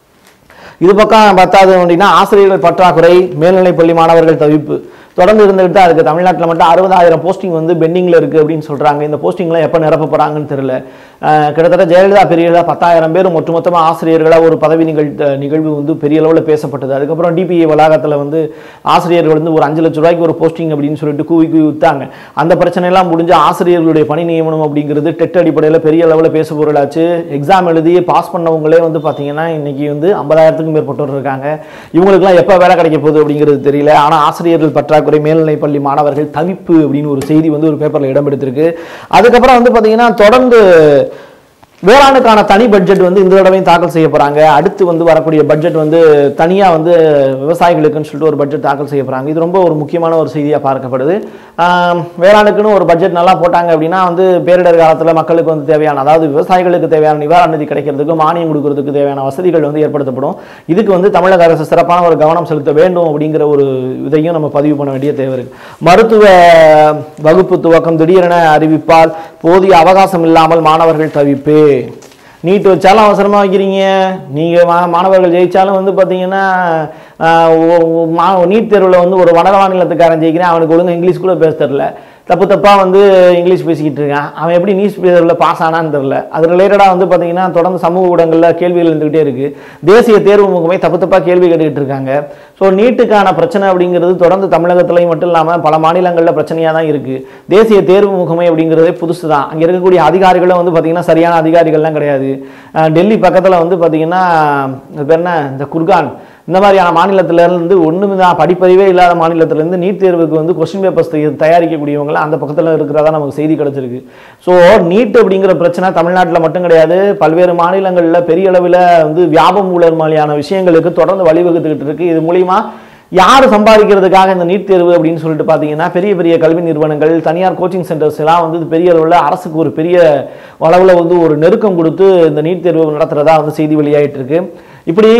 இது பக்கம் பத்தாது அப்படின்னா ஆசிரியர்கள் பற்றாக்குறை மேல்நிலைப் பள்ளி மாணவர்கள் தவிப்பு தொடர்ந்து இருந்துகிட்டு தான் இருக்குது தமிழ்நாட்டில் மட்டும் அறுபதாயிரம் போஸ்டிங் வந்து பெண்டிங்கில் இருக்குது அப்படின்னு சொல்கிறாங்க இந்த போஸ்டிங்லாம் எப்போ நிரப்ப போகிறாங்கன்னு தெரியல அஹ் கிட்டத்தட்ட ஜெயலலிதா பெரியதா பத்தாயிரம் பேர் ஒட்டுமொத்தமாக ஆசிரியர்களாக ஒரு பதவி நிகழ் நிகழ்வு வந்து பெரிய அளவில் பேசப்பட்டது அதுக்கப்புறம் டிபிஏ வளாகத்தில் வந்து ஆசிரியர்கள் வந்து ஒரு அஞ்சு லட்ச ரூபாய்க்கு ஒரு போஸ்டிங் அப்படின்னு சொல்லிட்டு கூவி கூவி வித்தாங்க அந்த பிரச்சனையெல்லாம் முடிஞ்சு ஆசிரியர்களுடைய பணி நியமனம் அப்படிங்கிறது டெட் அடிப்படையில் பெரிய அளவில் பேச பொருளாச்சு எக்ஸாம் எழுதி பாஸ் பண்ணவங்களே வந்து பார்த்தீங்கன்னா இன்னைக்கு வந்து ஐம்பதாயிரத்துக்கும் மேற்பட்டோர் இருக்காங்க இவங்களுக்குலாம் எப்போ வேலை கிடைக்க போகுது அப்படிங்கிறது தெரியல ஆனால் ஆசிரியர்கள் பற்றாக்குறை மேல்நிலைப் பள்ளி மாணவர்கள் தவிப்பு அப்படின்னு ஒரு செய்தி வந்து ஒரு பேப்பரில் இடம் எடுத்திருக்கு அதுக்கப்புறம் வந்து பார்த்தீங்கன்னா தொடர்ந்து வேளாணுக்கான தனி பட்ஜெட் வந்து இந்த தடவையும் தாக்கல் செய்ய போறாங்க அடுத்து வந்து வரக்கூடிய பட்ஜெட் வந்து தனியா வந்து விவசாயிகளுக்குன்னு சொல்லிட்டு ஒரு பட்ஜெட் தாக்கல் செய்ய போறாங்க இது ரொம்ப ஒரு முக்கியமான ஒரு செய்தியா பார்க்கப்படுது ஆம், வேளாணுக்குன்னு ஒரு பட்ஜெட் நல்லா போட்டாங்க அப்படின்னா வந்து பேரிடர் காலத்துல மக்களுக்கு வந்து தேவையான அதாவது விவசாயிகளுக்கு தேவையான நிவாரண நிதி கிடைக்கிறதுக்கு மானியம் கொடுக்கறதுக்கு தேவையான வசதிகள் வந்து ஏற்படுத்தப்படும் இதுக்கு வந்து தமிழக அரசு சிறப்பான ஒரு கவனம் செலுத்த வேண்டும் அப்படிங்கிற ஒரு இதையும் நம்ம பதிவு பண்ண வேண்டிய தேவை இருக்கு மருத்துவ வகுப்பு துவக்கம் திடீரென அறிவிப்பால் போதிய அவகாசம் இல்லாமல் மாணவர்கள் தவிப்பு நீட் வச்சாலும் அவசரமா வைக்கிறீங்க நீங்க மா- மாணவர்கள் ஜெயிச்சாலும் வந்து பாத்தீங்கன்னா ஆஹ், ஒ- ஒ- மா- நீட் தேர்வுல வந்து ஒரு வட மாநிலத்துக்காரன் ஜெயிக்கிறேன் அவனுக்கு ஒழுங்கா இங்கிலீஷ் கூட பேச தெரியல தப்பு தப்பா வந்து இங்கிலீஷ் பேசிக்கிட்டு இருக்கான் அவன் எப்படி நியூஸ் பேப்பரில் பாஸ் ஆனான்னு தெரியல அது ரிலேட்டடாக வந்து பார்த்தீங்கன்னா தொடர்ந்து சமூக ஊடகங்களில் கேள்விகள் இருந்துகிட்டே இருக்கு தேசிய தேர்வு முகமை தப்பு தப்பாக கேள்வி கேட்டுக்கிட்டு இருக்காங்க ஸோ நீட்டுக்கான பிரச்சனை அப்படிங்கிறது தொடர்ந்து தமிழகத்துலையும் மட்டும் இல்லாமல் பல மாநிலங்களில் பிரச்சனையாக தான் இருக்கு தேசிய தேர்வு முகமை அப்படிங்கிறதே புதுசு தான் அங்கே இருக்கக்கூடிய அதிகாரிகளும் வந்து பார்த்தீங்கன்னா சரியான அதிகாரிகள்லாம் கிடையாது அஹ் டெல்லி பக்கத்தில் வந்து பார்த்தீங்கன்னா அது பேர் என்ன இந்த குர்கான் இந்த மாதிரியான மாநிலத்துல இருந்து ஒண்ணுமே தான் படிப்பறிவே இல்லாத மாநிலத்துல இருந்து நீட் தேர்வுக்கு வந்து கொஸ்டின் பேப்பர்ஸ் தயாரிக்கக்கூடியவங்க அந்த பக்கத்துல இருக்கிறதா நமக்கு செய்தி கிடைச்சிருக்கு ஸோ நீட் அப்படிங்கிற பிரச்சனை தமிழ்நாட்டில் மட்டும் கிடையாது பல்வேறு மாநிலங்களில் பெரிய அளவில் வந்து வியாபம் ஊழல் மாதிரியான விஷயங்களுக்கு தொடர்ந்து வழிவகுத்துக்கிட்டு இருக்கு இது மூலியமா யார் சம்பாதிக்கிறதுக்காக இந்த நீட் தேர்வு அப்படின்னு சொல்லிட்டு பார்த்தீங்கன்னா பெரிய பெரிய கல்வி நிறுவனங்கள் தனியார் கோச்சிங் சென்டர்ஸ் எல்லாம் வந்து இது பெரிய அளவில் அரசுக்கு ஒரு பெரிய அளவில் வந்து ஒரு நெருக்கம் கொடுத்து இந்த நீட் தேர்வு நடத்துறதா வந்து செய்தி வெளியாயிட்டு இருக்கு இப்படி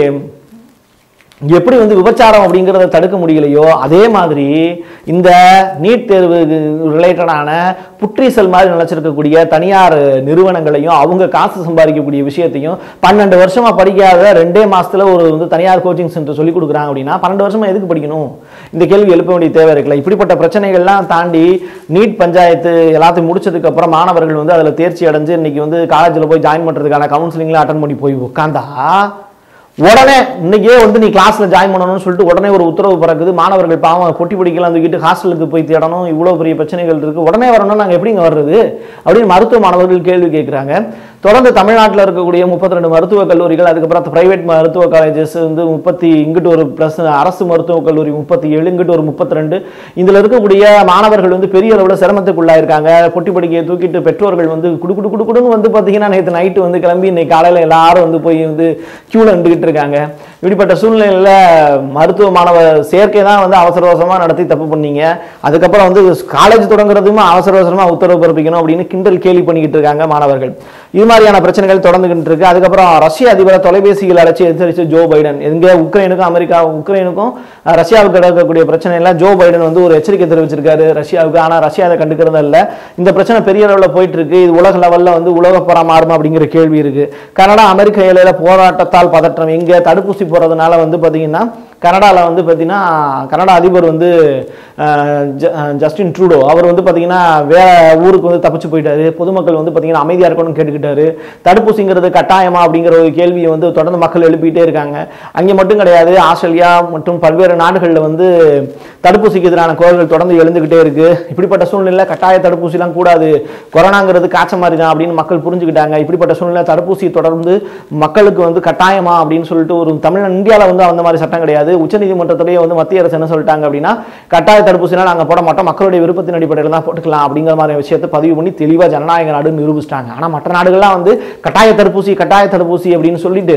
எப்படி வந்து விபச்சாரம் அப்படிங்கிறத தடுக்க முடியலையோ அதே மாதிரி இந்த நீட் தேர்வு ரிலேட்டடான புற்றீசல் மாதிரி நினைச்சிருக்கக்கூடிய தனியார் நிறுவனங்களையும் அவங்க காசு சம்பாதிக்கக்கூடிய விஷயத்தையும் பன்னெண்டு வருஷமா படிக்காத ரெண்டே மாசத்துல ஒரு வந்து தனியார் கோச்சிங் சென்டர் சொல்லி கொடுக்குறாங்க அப்படின்னா பன்னெண்டு வருஷமா எதுக்கு படிக்கணும் இந்த கேள்வி எழுப்ப வேண்டிய தேவை இருக்குல்ல இப்படிப்பட்ட பிரச்சனைகள்லாம் தாண்டி நீட் பஞ்சாயத்து எல்லாத்தையும் முடிச்சதுக்கு அப்புறம் மாணவர்கள் வந்து அதுல தேர்ச்சி அடைஞ்சு இன்னைக்கு வந்து காலேஜில் போய் ஜாயின் பண்றதுக்கான கவுன்சிலிங்லாம் அட்டன் பண்ணி போய் உட்காந்தா உடனே இன்னைக்கே வந்து நீ கிளாஸ்ல ஜாயின் பண்ணணும்னு சொல்லிட்டு உடனே ஒரு உத்தரவு பிறக்குது மாணவர்கள் பாவம் பொட்டி பிடிக்கலாம் தூக்கிட்டு ஹாஸ்டலுக்கு போய் தேடணும் இவ்வளோ பெரிய பிரச்சனைகள் இருக்கு உடனே வரணும் நாங்கள் எப்படிங்க வர்றது அப்படின்னு மருத்துவ மாணவர்கள் கேள்வி கேட்குறாங்க தொடர்ந்து தமிழ்நாட்டில் இருக்கக்கூடிய முப்பத்தி ரெண்டு மருத்துவக் கல்லூரிகள் அதுக்கப்புறம் பிரைவேட் மருத்துவ காலேஜஸ் வந்து முப்பத்தி இங்கிட்டு ஒரு ப்ளஸ் அரசு மருத்துவக் கல்லூரி முப்பத்தி ஏழு இங்கிட்டு ஒரு முப்பத்தி ரெண்டு இதில் இருக்கக்கூடிய மாணவர்கள் வந்து பெரிய அளவில் சிரமத்துக்குள்ளாயிருக்காங்க பொட்டி படிக்கையை தூக்கிட்டு பெற்றோர்கள் வந்து குடு குடு குடு குடுன்னு வந்து பார்த்தீங்கன்னா நேற்று நைட்டு வந்து கிளம்பி இன்னைக்கு காலையில் எல்லாரும் வந்து போய் வந்து க்யூவில் நின்றுக்கிட்டு இருக்காங்க இப்படிப்பட்ட சூழ்நிலையில் மருத்துவ மாணவர் சேர்க்கை தான் வந்து அவசர அவசரமாக நடத்தி தப்பு பண்ணீங்க அதுக்கப்புறம் வந்து காலேஜ் தொடங்குறதுமே அவசர அவசரமாக உத்தரவு பிறப்பிக்கணும் அப்படின்னு கிண்டல் கேலி பண்ணிக்கிட்டு இருக்காங்க மாணவர்கள் இது மாதிரியான பிரச்சனைகள் தொடர்ந்துகிட்டு இருக்கு அதுக்கப்புறம் ரஷ்ய அதிபரை தொலைபேசியில் அழைச்சி எச்சரித்து ஜோ பைடன் எங்க உக்ரைனுக்கும் அமெரிக்கா உக்ரைனுக்கும் அஹ், ரஷ்யாவுக்கு நடக்கக்கூடிய பிரச்சனை எல்லாம் ஜோ பைடன் வந்து ஒரு எச்சரிக்கை தெரிவிச்சிருக்காரு ரஷ்யாவுக்கு ஆனா ரஷ்யா அதை கண்டுக்கிறதா இல்ல இந்த பிரச்சனை பெரிய அளவில் போயிட்டு இருக்கு இது உலக லெவல்ல வந்து உலக போரா மாறுமா அப்படிங்கிற கேள்வி இருக்கு கனடா அமெரிக்க எல்லையில போராட்டத்தால் பதற்றம் எங்க தடுப்பூசி போறதுனால வந்து பாத்தீங்கன்னா கனடாவில் வந்து பார்த்தீங்கன்னா கனடா அதிபர் வந்து அஹ், ஜ- அஹ், ஜஸ்டின் ட்ரூடோ அவர் வந்து பார்த்தீங்கன்னா வேற ஊருக்கு வந்து தப்பிச்சு போயிட்டாரு பொதுமக்கள் வந்து பார்த்தீங்கன்னா அமைதியாக இருக்கணும்னு கேட்டுக்கிட்டாரு தடுப்பூசிங்கிறது கட்டாயமா அப்படிங்கிற ஒரு கேள்வியை வந்து தொடர்ந்து மக்கள் எழுப்பிட்டே இருக்காங்க அங்கே மட்டும் கிடையாது ஆஸ்திரேலியா மற்றும் பல்வேறு நாடுகளில் வந்து தடுப்பூசிக்கு எதிரான குரல்கள் தொடர்ந்து எழுந்துக்கிட்டே இருக்கு இப்படிப்பட்ட சூழ்நிலை கட்டாய தடுப்பூசிலாம் கூடாது கொரோனாங்கிறது காய்ச்ச மாதிரி தான் அப்படின்னு மக்கள் புரிஞ்சுக்கிட்டாங்க இப்படிப்பட்ட சூழ்நிலை தடுப்பூசி தொடர்ந்து மக்களுக்கு வந்து கட்டாயமா அப்படின்னு சொல்லிட்டு ஒரு தமிழ் இந்தியாவில் வந்து அந்த மாதிரி சட்டம் கிடையாது உச்சநீதிமன்றத்திலேயே வந்து மத்திய அரசு என்ன சொல்லிட்டாங்க அப்படின்னா கட்டாய தடுப்பூசிலாம் நாங்கள் போட மாட்டோம் மக்களுடைய விருப்பத்தின் அடிப்படையில் தான் போட்டுக்கலாம் அப்படிங்கிற மாதிரி விஷயத்தை பதிவு பண்ணி தெளிவாக ஜனநாயக நாடு நிரூபிச்சிட்டாங்க ஆனால் மற்ற நாடுகள்லாம் வந்து கட்டாய தடுப்பூசி கட்டாய தடுப்பூசி அப்படின்னு சொல்லிட்டு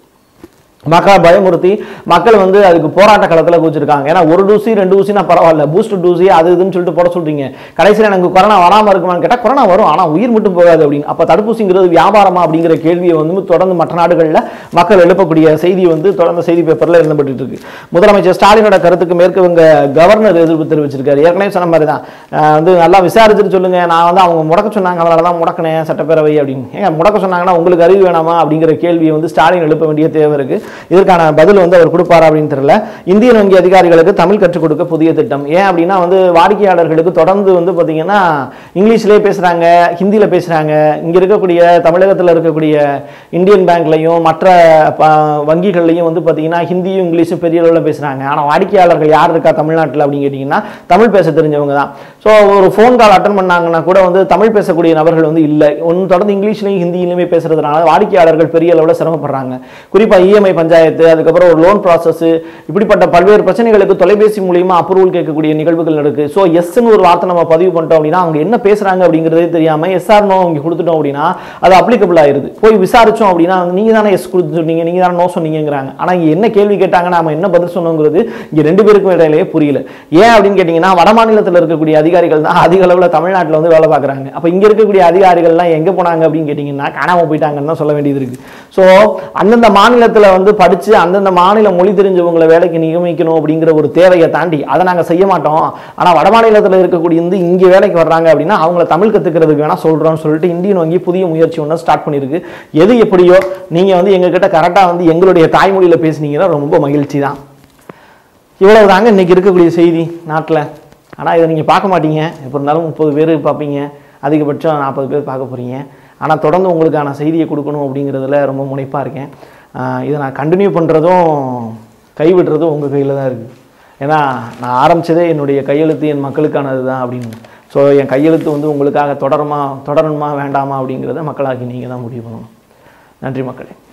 மக்களை பயமுறுத்தி மக்கள் வந்து அதுக்கு போராட்ட களத்தில் கூச்சிருக்காங்க ஏன்னா ஒரு டூசி ரெண்டு ஊசினா பரவாயில்ல பூஸ்டர் டூசி அது இதுன்னு சொல்லிட்டு போட சொல்றீங்க கடைசியில் எனக்கு கொரோனா வராமல் இருக்குமான்னு கேட்டால் கொரோனா வரும் ஆனால் உயிர் மட்டும் போகாது அப்படின்னு அப்போ தடுப்பூசிங்கிறது வியாபாரமா அப்படிங்கிற கேள்வியை வந்து தொடர்ந்து மற்ற நாடுகளில் மக்கள் எழுப்பக்கூடிய செய்தி வந்து தொடர்ந்து செய்தி பேப்பரில் எழுதப்பட்டு இருக்கு முதலமைச்சர் ஸ்டாலினோட கருத்துக்கு மேற்கு வங்க கவர்னர் எதிர்ப்பு தெரிவிச்சிருக்காரு ஏற்கனவே சொன்ன மாதிரி தான் அஹ் வந்து நல்லா விசாரிச்சுட்டு சொல்லுங்க நான் வந்து அவங்க முடக்க சொன்னாங்க அதனால தான் முடக்கினேன் சட்டப்பேரவை அப்படின்னு ஏங்க முடக்க சொன்னாங்கன்னா உங்களுக்கு அறிவு வேணாமா அப்படிங்கிற கேள்வியை வந்து ஸ்டாலின் எழுப்ப வேண்டிய தேவை இருக்கு இதற்கான பதில் வந்து அவர் கொடுப்பாரா அப்படின்னு தெரியல இந்தியன் வங்கி அதிகாரிகளுக்கு தமிழ் கற்றுக் கொடுக்க புதிய திட்டம் ஏன் அப்படின்னா வந்து வாடிக்கையாளர்களுக்கு தொடர்ந்து வந்து பார்த்தீங்கன்னா இங்கிலீஷ்லேயே பேசுகிறாங்க ஹிந்தியில் பேசுகிறாங்க இங்கே இருக்கக்கூடிய தமிழகத்தில் இருக்கக்கூடிய இந்தியன் பேங்க்லையும் மற்ற ப- வங்கிகள்லையும் வந்து பார்த்தீங்கன்னா ஹிந்தியும் இங்கிலீஷும் பெரிய அளவில் பேசுகிறாங்க ஆனால் வாடிக்கையாளர்கள் யார் இருக்கா தமிழ்நாட்டில் அப்படின்னு கேட்டிங்கன்னா தமிழ் பேச தெரிஞ்சவங்க தான் ஸோ ஒரு ஃபோன் கால் அட்டன் பண்ணாங்கன்னா கூட வந்து தமிழ் பேசக்கூடிய நபர்கள் வந்து இல்லை ஒன்று தொடர்ந்து இங்கிலீஷ்லையும் ஹிந்தியிலுமே பேசுறதுனால வாடிக்கையாளர்கள் பெரிய அளவில் சிரமப்படுறாங்க குறிப்பாக இஎம்ஐ பஞ்சாயத்து அதுக்கப்புறம் ஒரு லோன் ப்ராசஸ் இப்படிப்பட்ட பல்வேறு பிரச்சனைகளுக்கு தொலைபேசி மூலியமா அப்ரூவல் கேட்கக்கூடிய நிகழ்வுகள் நடக்கு ஸோ எஸ்ன்னு ஒரு வார்த்தை நம்ம பதிவு பண்ணிட்டோம் அப்படின்னா அவங்க என்ன பேசுறாங்க அப்படிங்கிறதே தெரியாம எஸ்ஆர் நோ இங்கே கொடுத்துட்டோம் அப்படின்னா அது அப்ளிகபிள் ஆயிருது போய் விசாரிச்சோம் அப்படின்னா நீங்க தானே எஸ் கொடுத்து சொன்னீங்க நீங்க தானே நோ சொன்னீங்கிறாங்க ஆனா இங்க என்ன கேள்வி கேட்டாங்க நாம என்ன பதில் சொன்னோங்கிறது இங்க ரெண்டு பேருக்கும் இடையிலேயே புரியல ஏன் அப்படின்னு கேட்டீங்கன்னா வட மாநிலத்தில் இருக்கக்கூடிய அதிகாரிகள் தான் அதிக அளவில் தமிழ்நாட்டில் வந்து வேலை பார்க்குறாங்க அப்போ இங்க இருக்கக்கூடிய அதிகாரிகள்லாம் எங்க போனாங்க அப்படின்னு கேட்டீங்கன்னா காணாம போயிட்டாங்கன்னு தான் சொல்ல வேண்டியது இருக்கு ஸோ அந்தந்த மாநிலத்தில் வந்து படிச்சு அந்தந்த மாநில மொழி தெரிஞ்சவங்களை வேலைக்கு நியமிக்கணும் அப்படிங்கிற ஒரு தேவையை தாண்டி அதை நாங்கள் செய்ய மாட்டோம் ஆனால் வட மாநிலத்தில் இருக்கக்கூடிய வந்து இங்கே வேலைக்கு வர்றாங்க அப்படின்னா அவங்கள தமிழ் கற்றுக்கிறதுக்கு வேணால் சொல்கிறோம்னு சொல்லிட்டு இந்தியன் வங்கி புதிய முயற்சி ஒன்று ஸ்டார்ட் பண்ணியிருக்கு எது எப்படியோ நீங்கள் வந்து எங்ககிட்ட கரெக்டாக வந்து எங்களுடைய தாய்மொழியில் பேசுனீங்கன்னா ரொம்ப மகிழ்ச்சி தான் இவ்வளவு தாங்க இன்னைக்கு இருக்கக்கூடிய செய்தி நாட்டில் ஆனால் இதை நீங்கள் பார்க்க மாட்டீங்க எப்போ இருந்தாலும் முப்பது பேர் பார்ப்பீங்க அதிகபட்சம் நாற்பது பேர் பார்க்க போகிறீங்க ஆனால் தொடர்ந்து உங்களுக்கான செய்தியை கொடுக்கணும் அப்படிங்கிறதுல ரொம்ப முனைப்பாக இருக்கேன் ஆஹ் இதை நான் கண்டினியூ பண்ணுறதும் கைவிடுறதும் உங்கள் கையில் தான் இருக்குது ஏன்னா நான் ஆரம்பிச்சதே என்னுடைய கையெழுத்து என் மக்களுக்கானது தான் அப்படின்னு ஸோ என் கையெழுத்து வந்து உங்களுக்காக தொடருமா தொடரணுமா வேண்டாமா அப்படிங்கிறத மக்களாகி நீங்கள் தான் முடிவு பண்ணணும் நன்றி மக்களே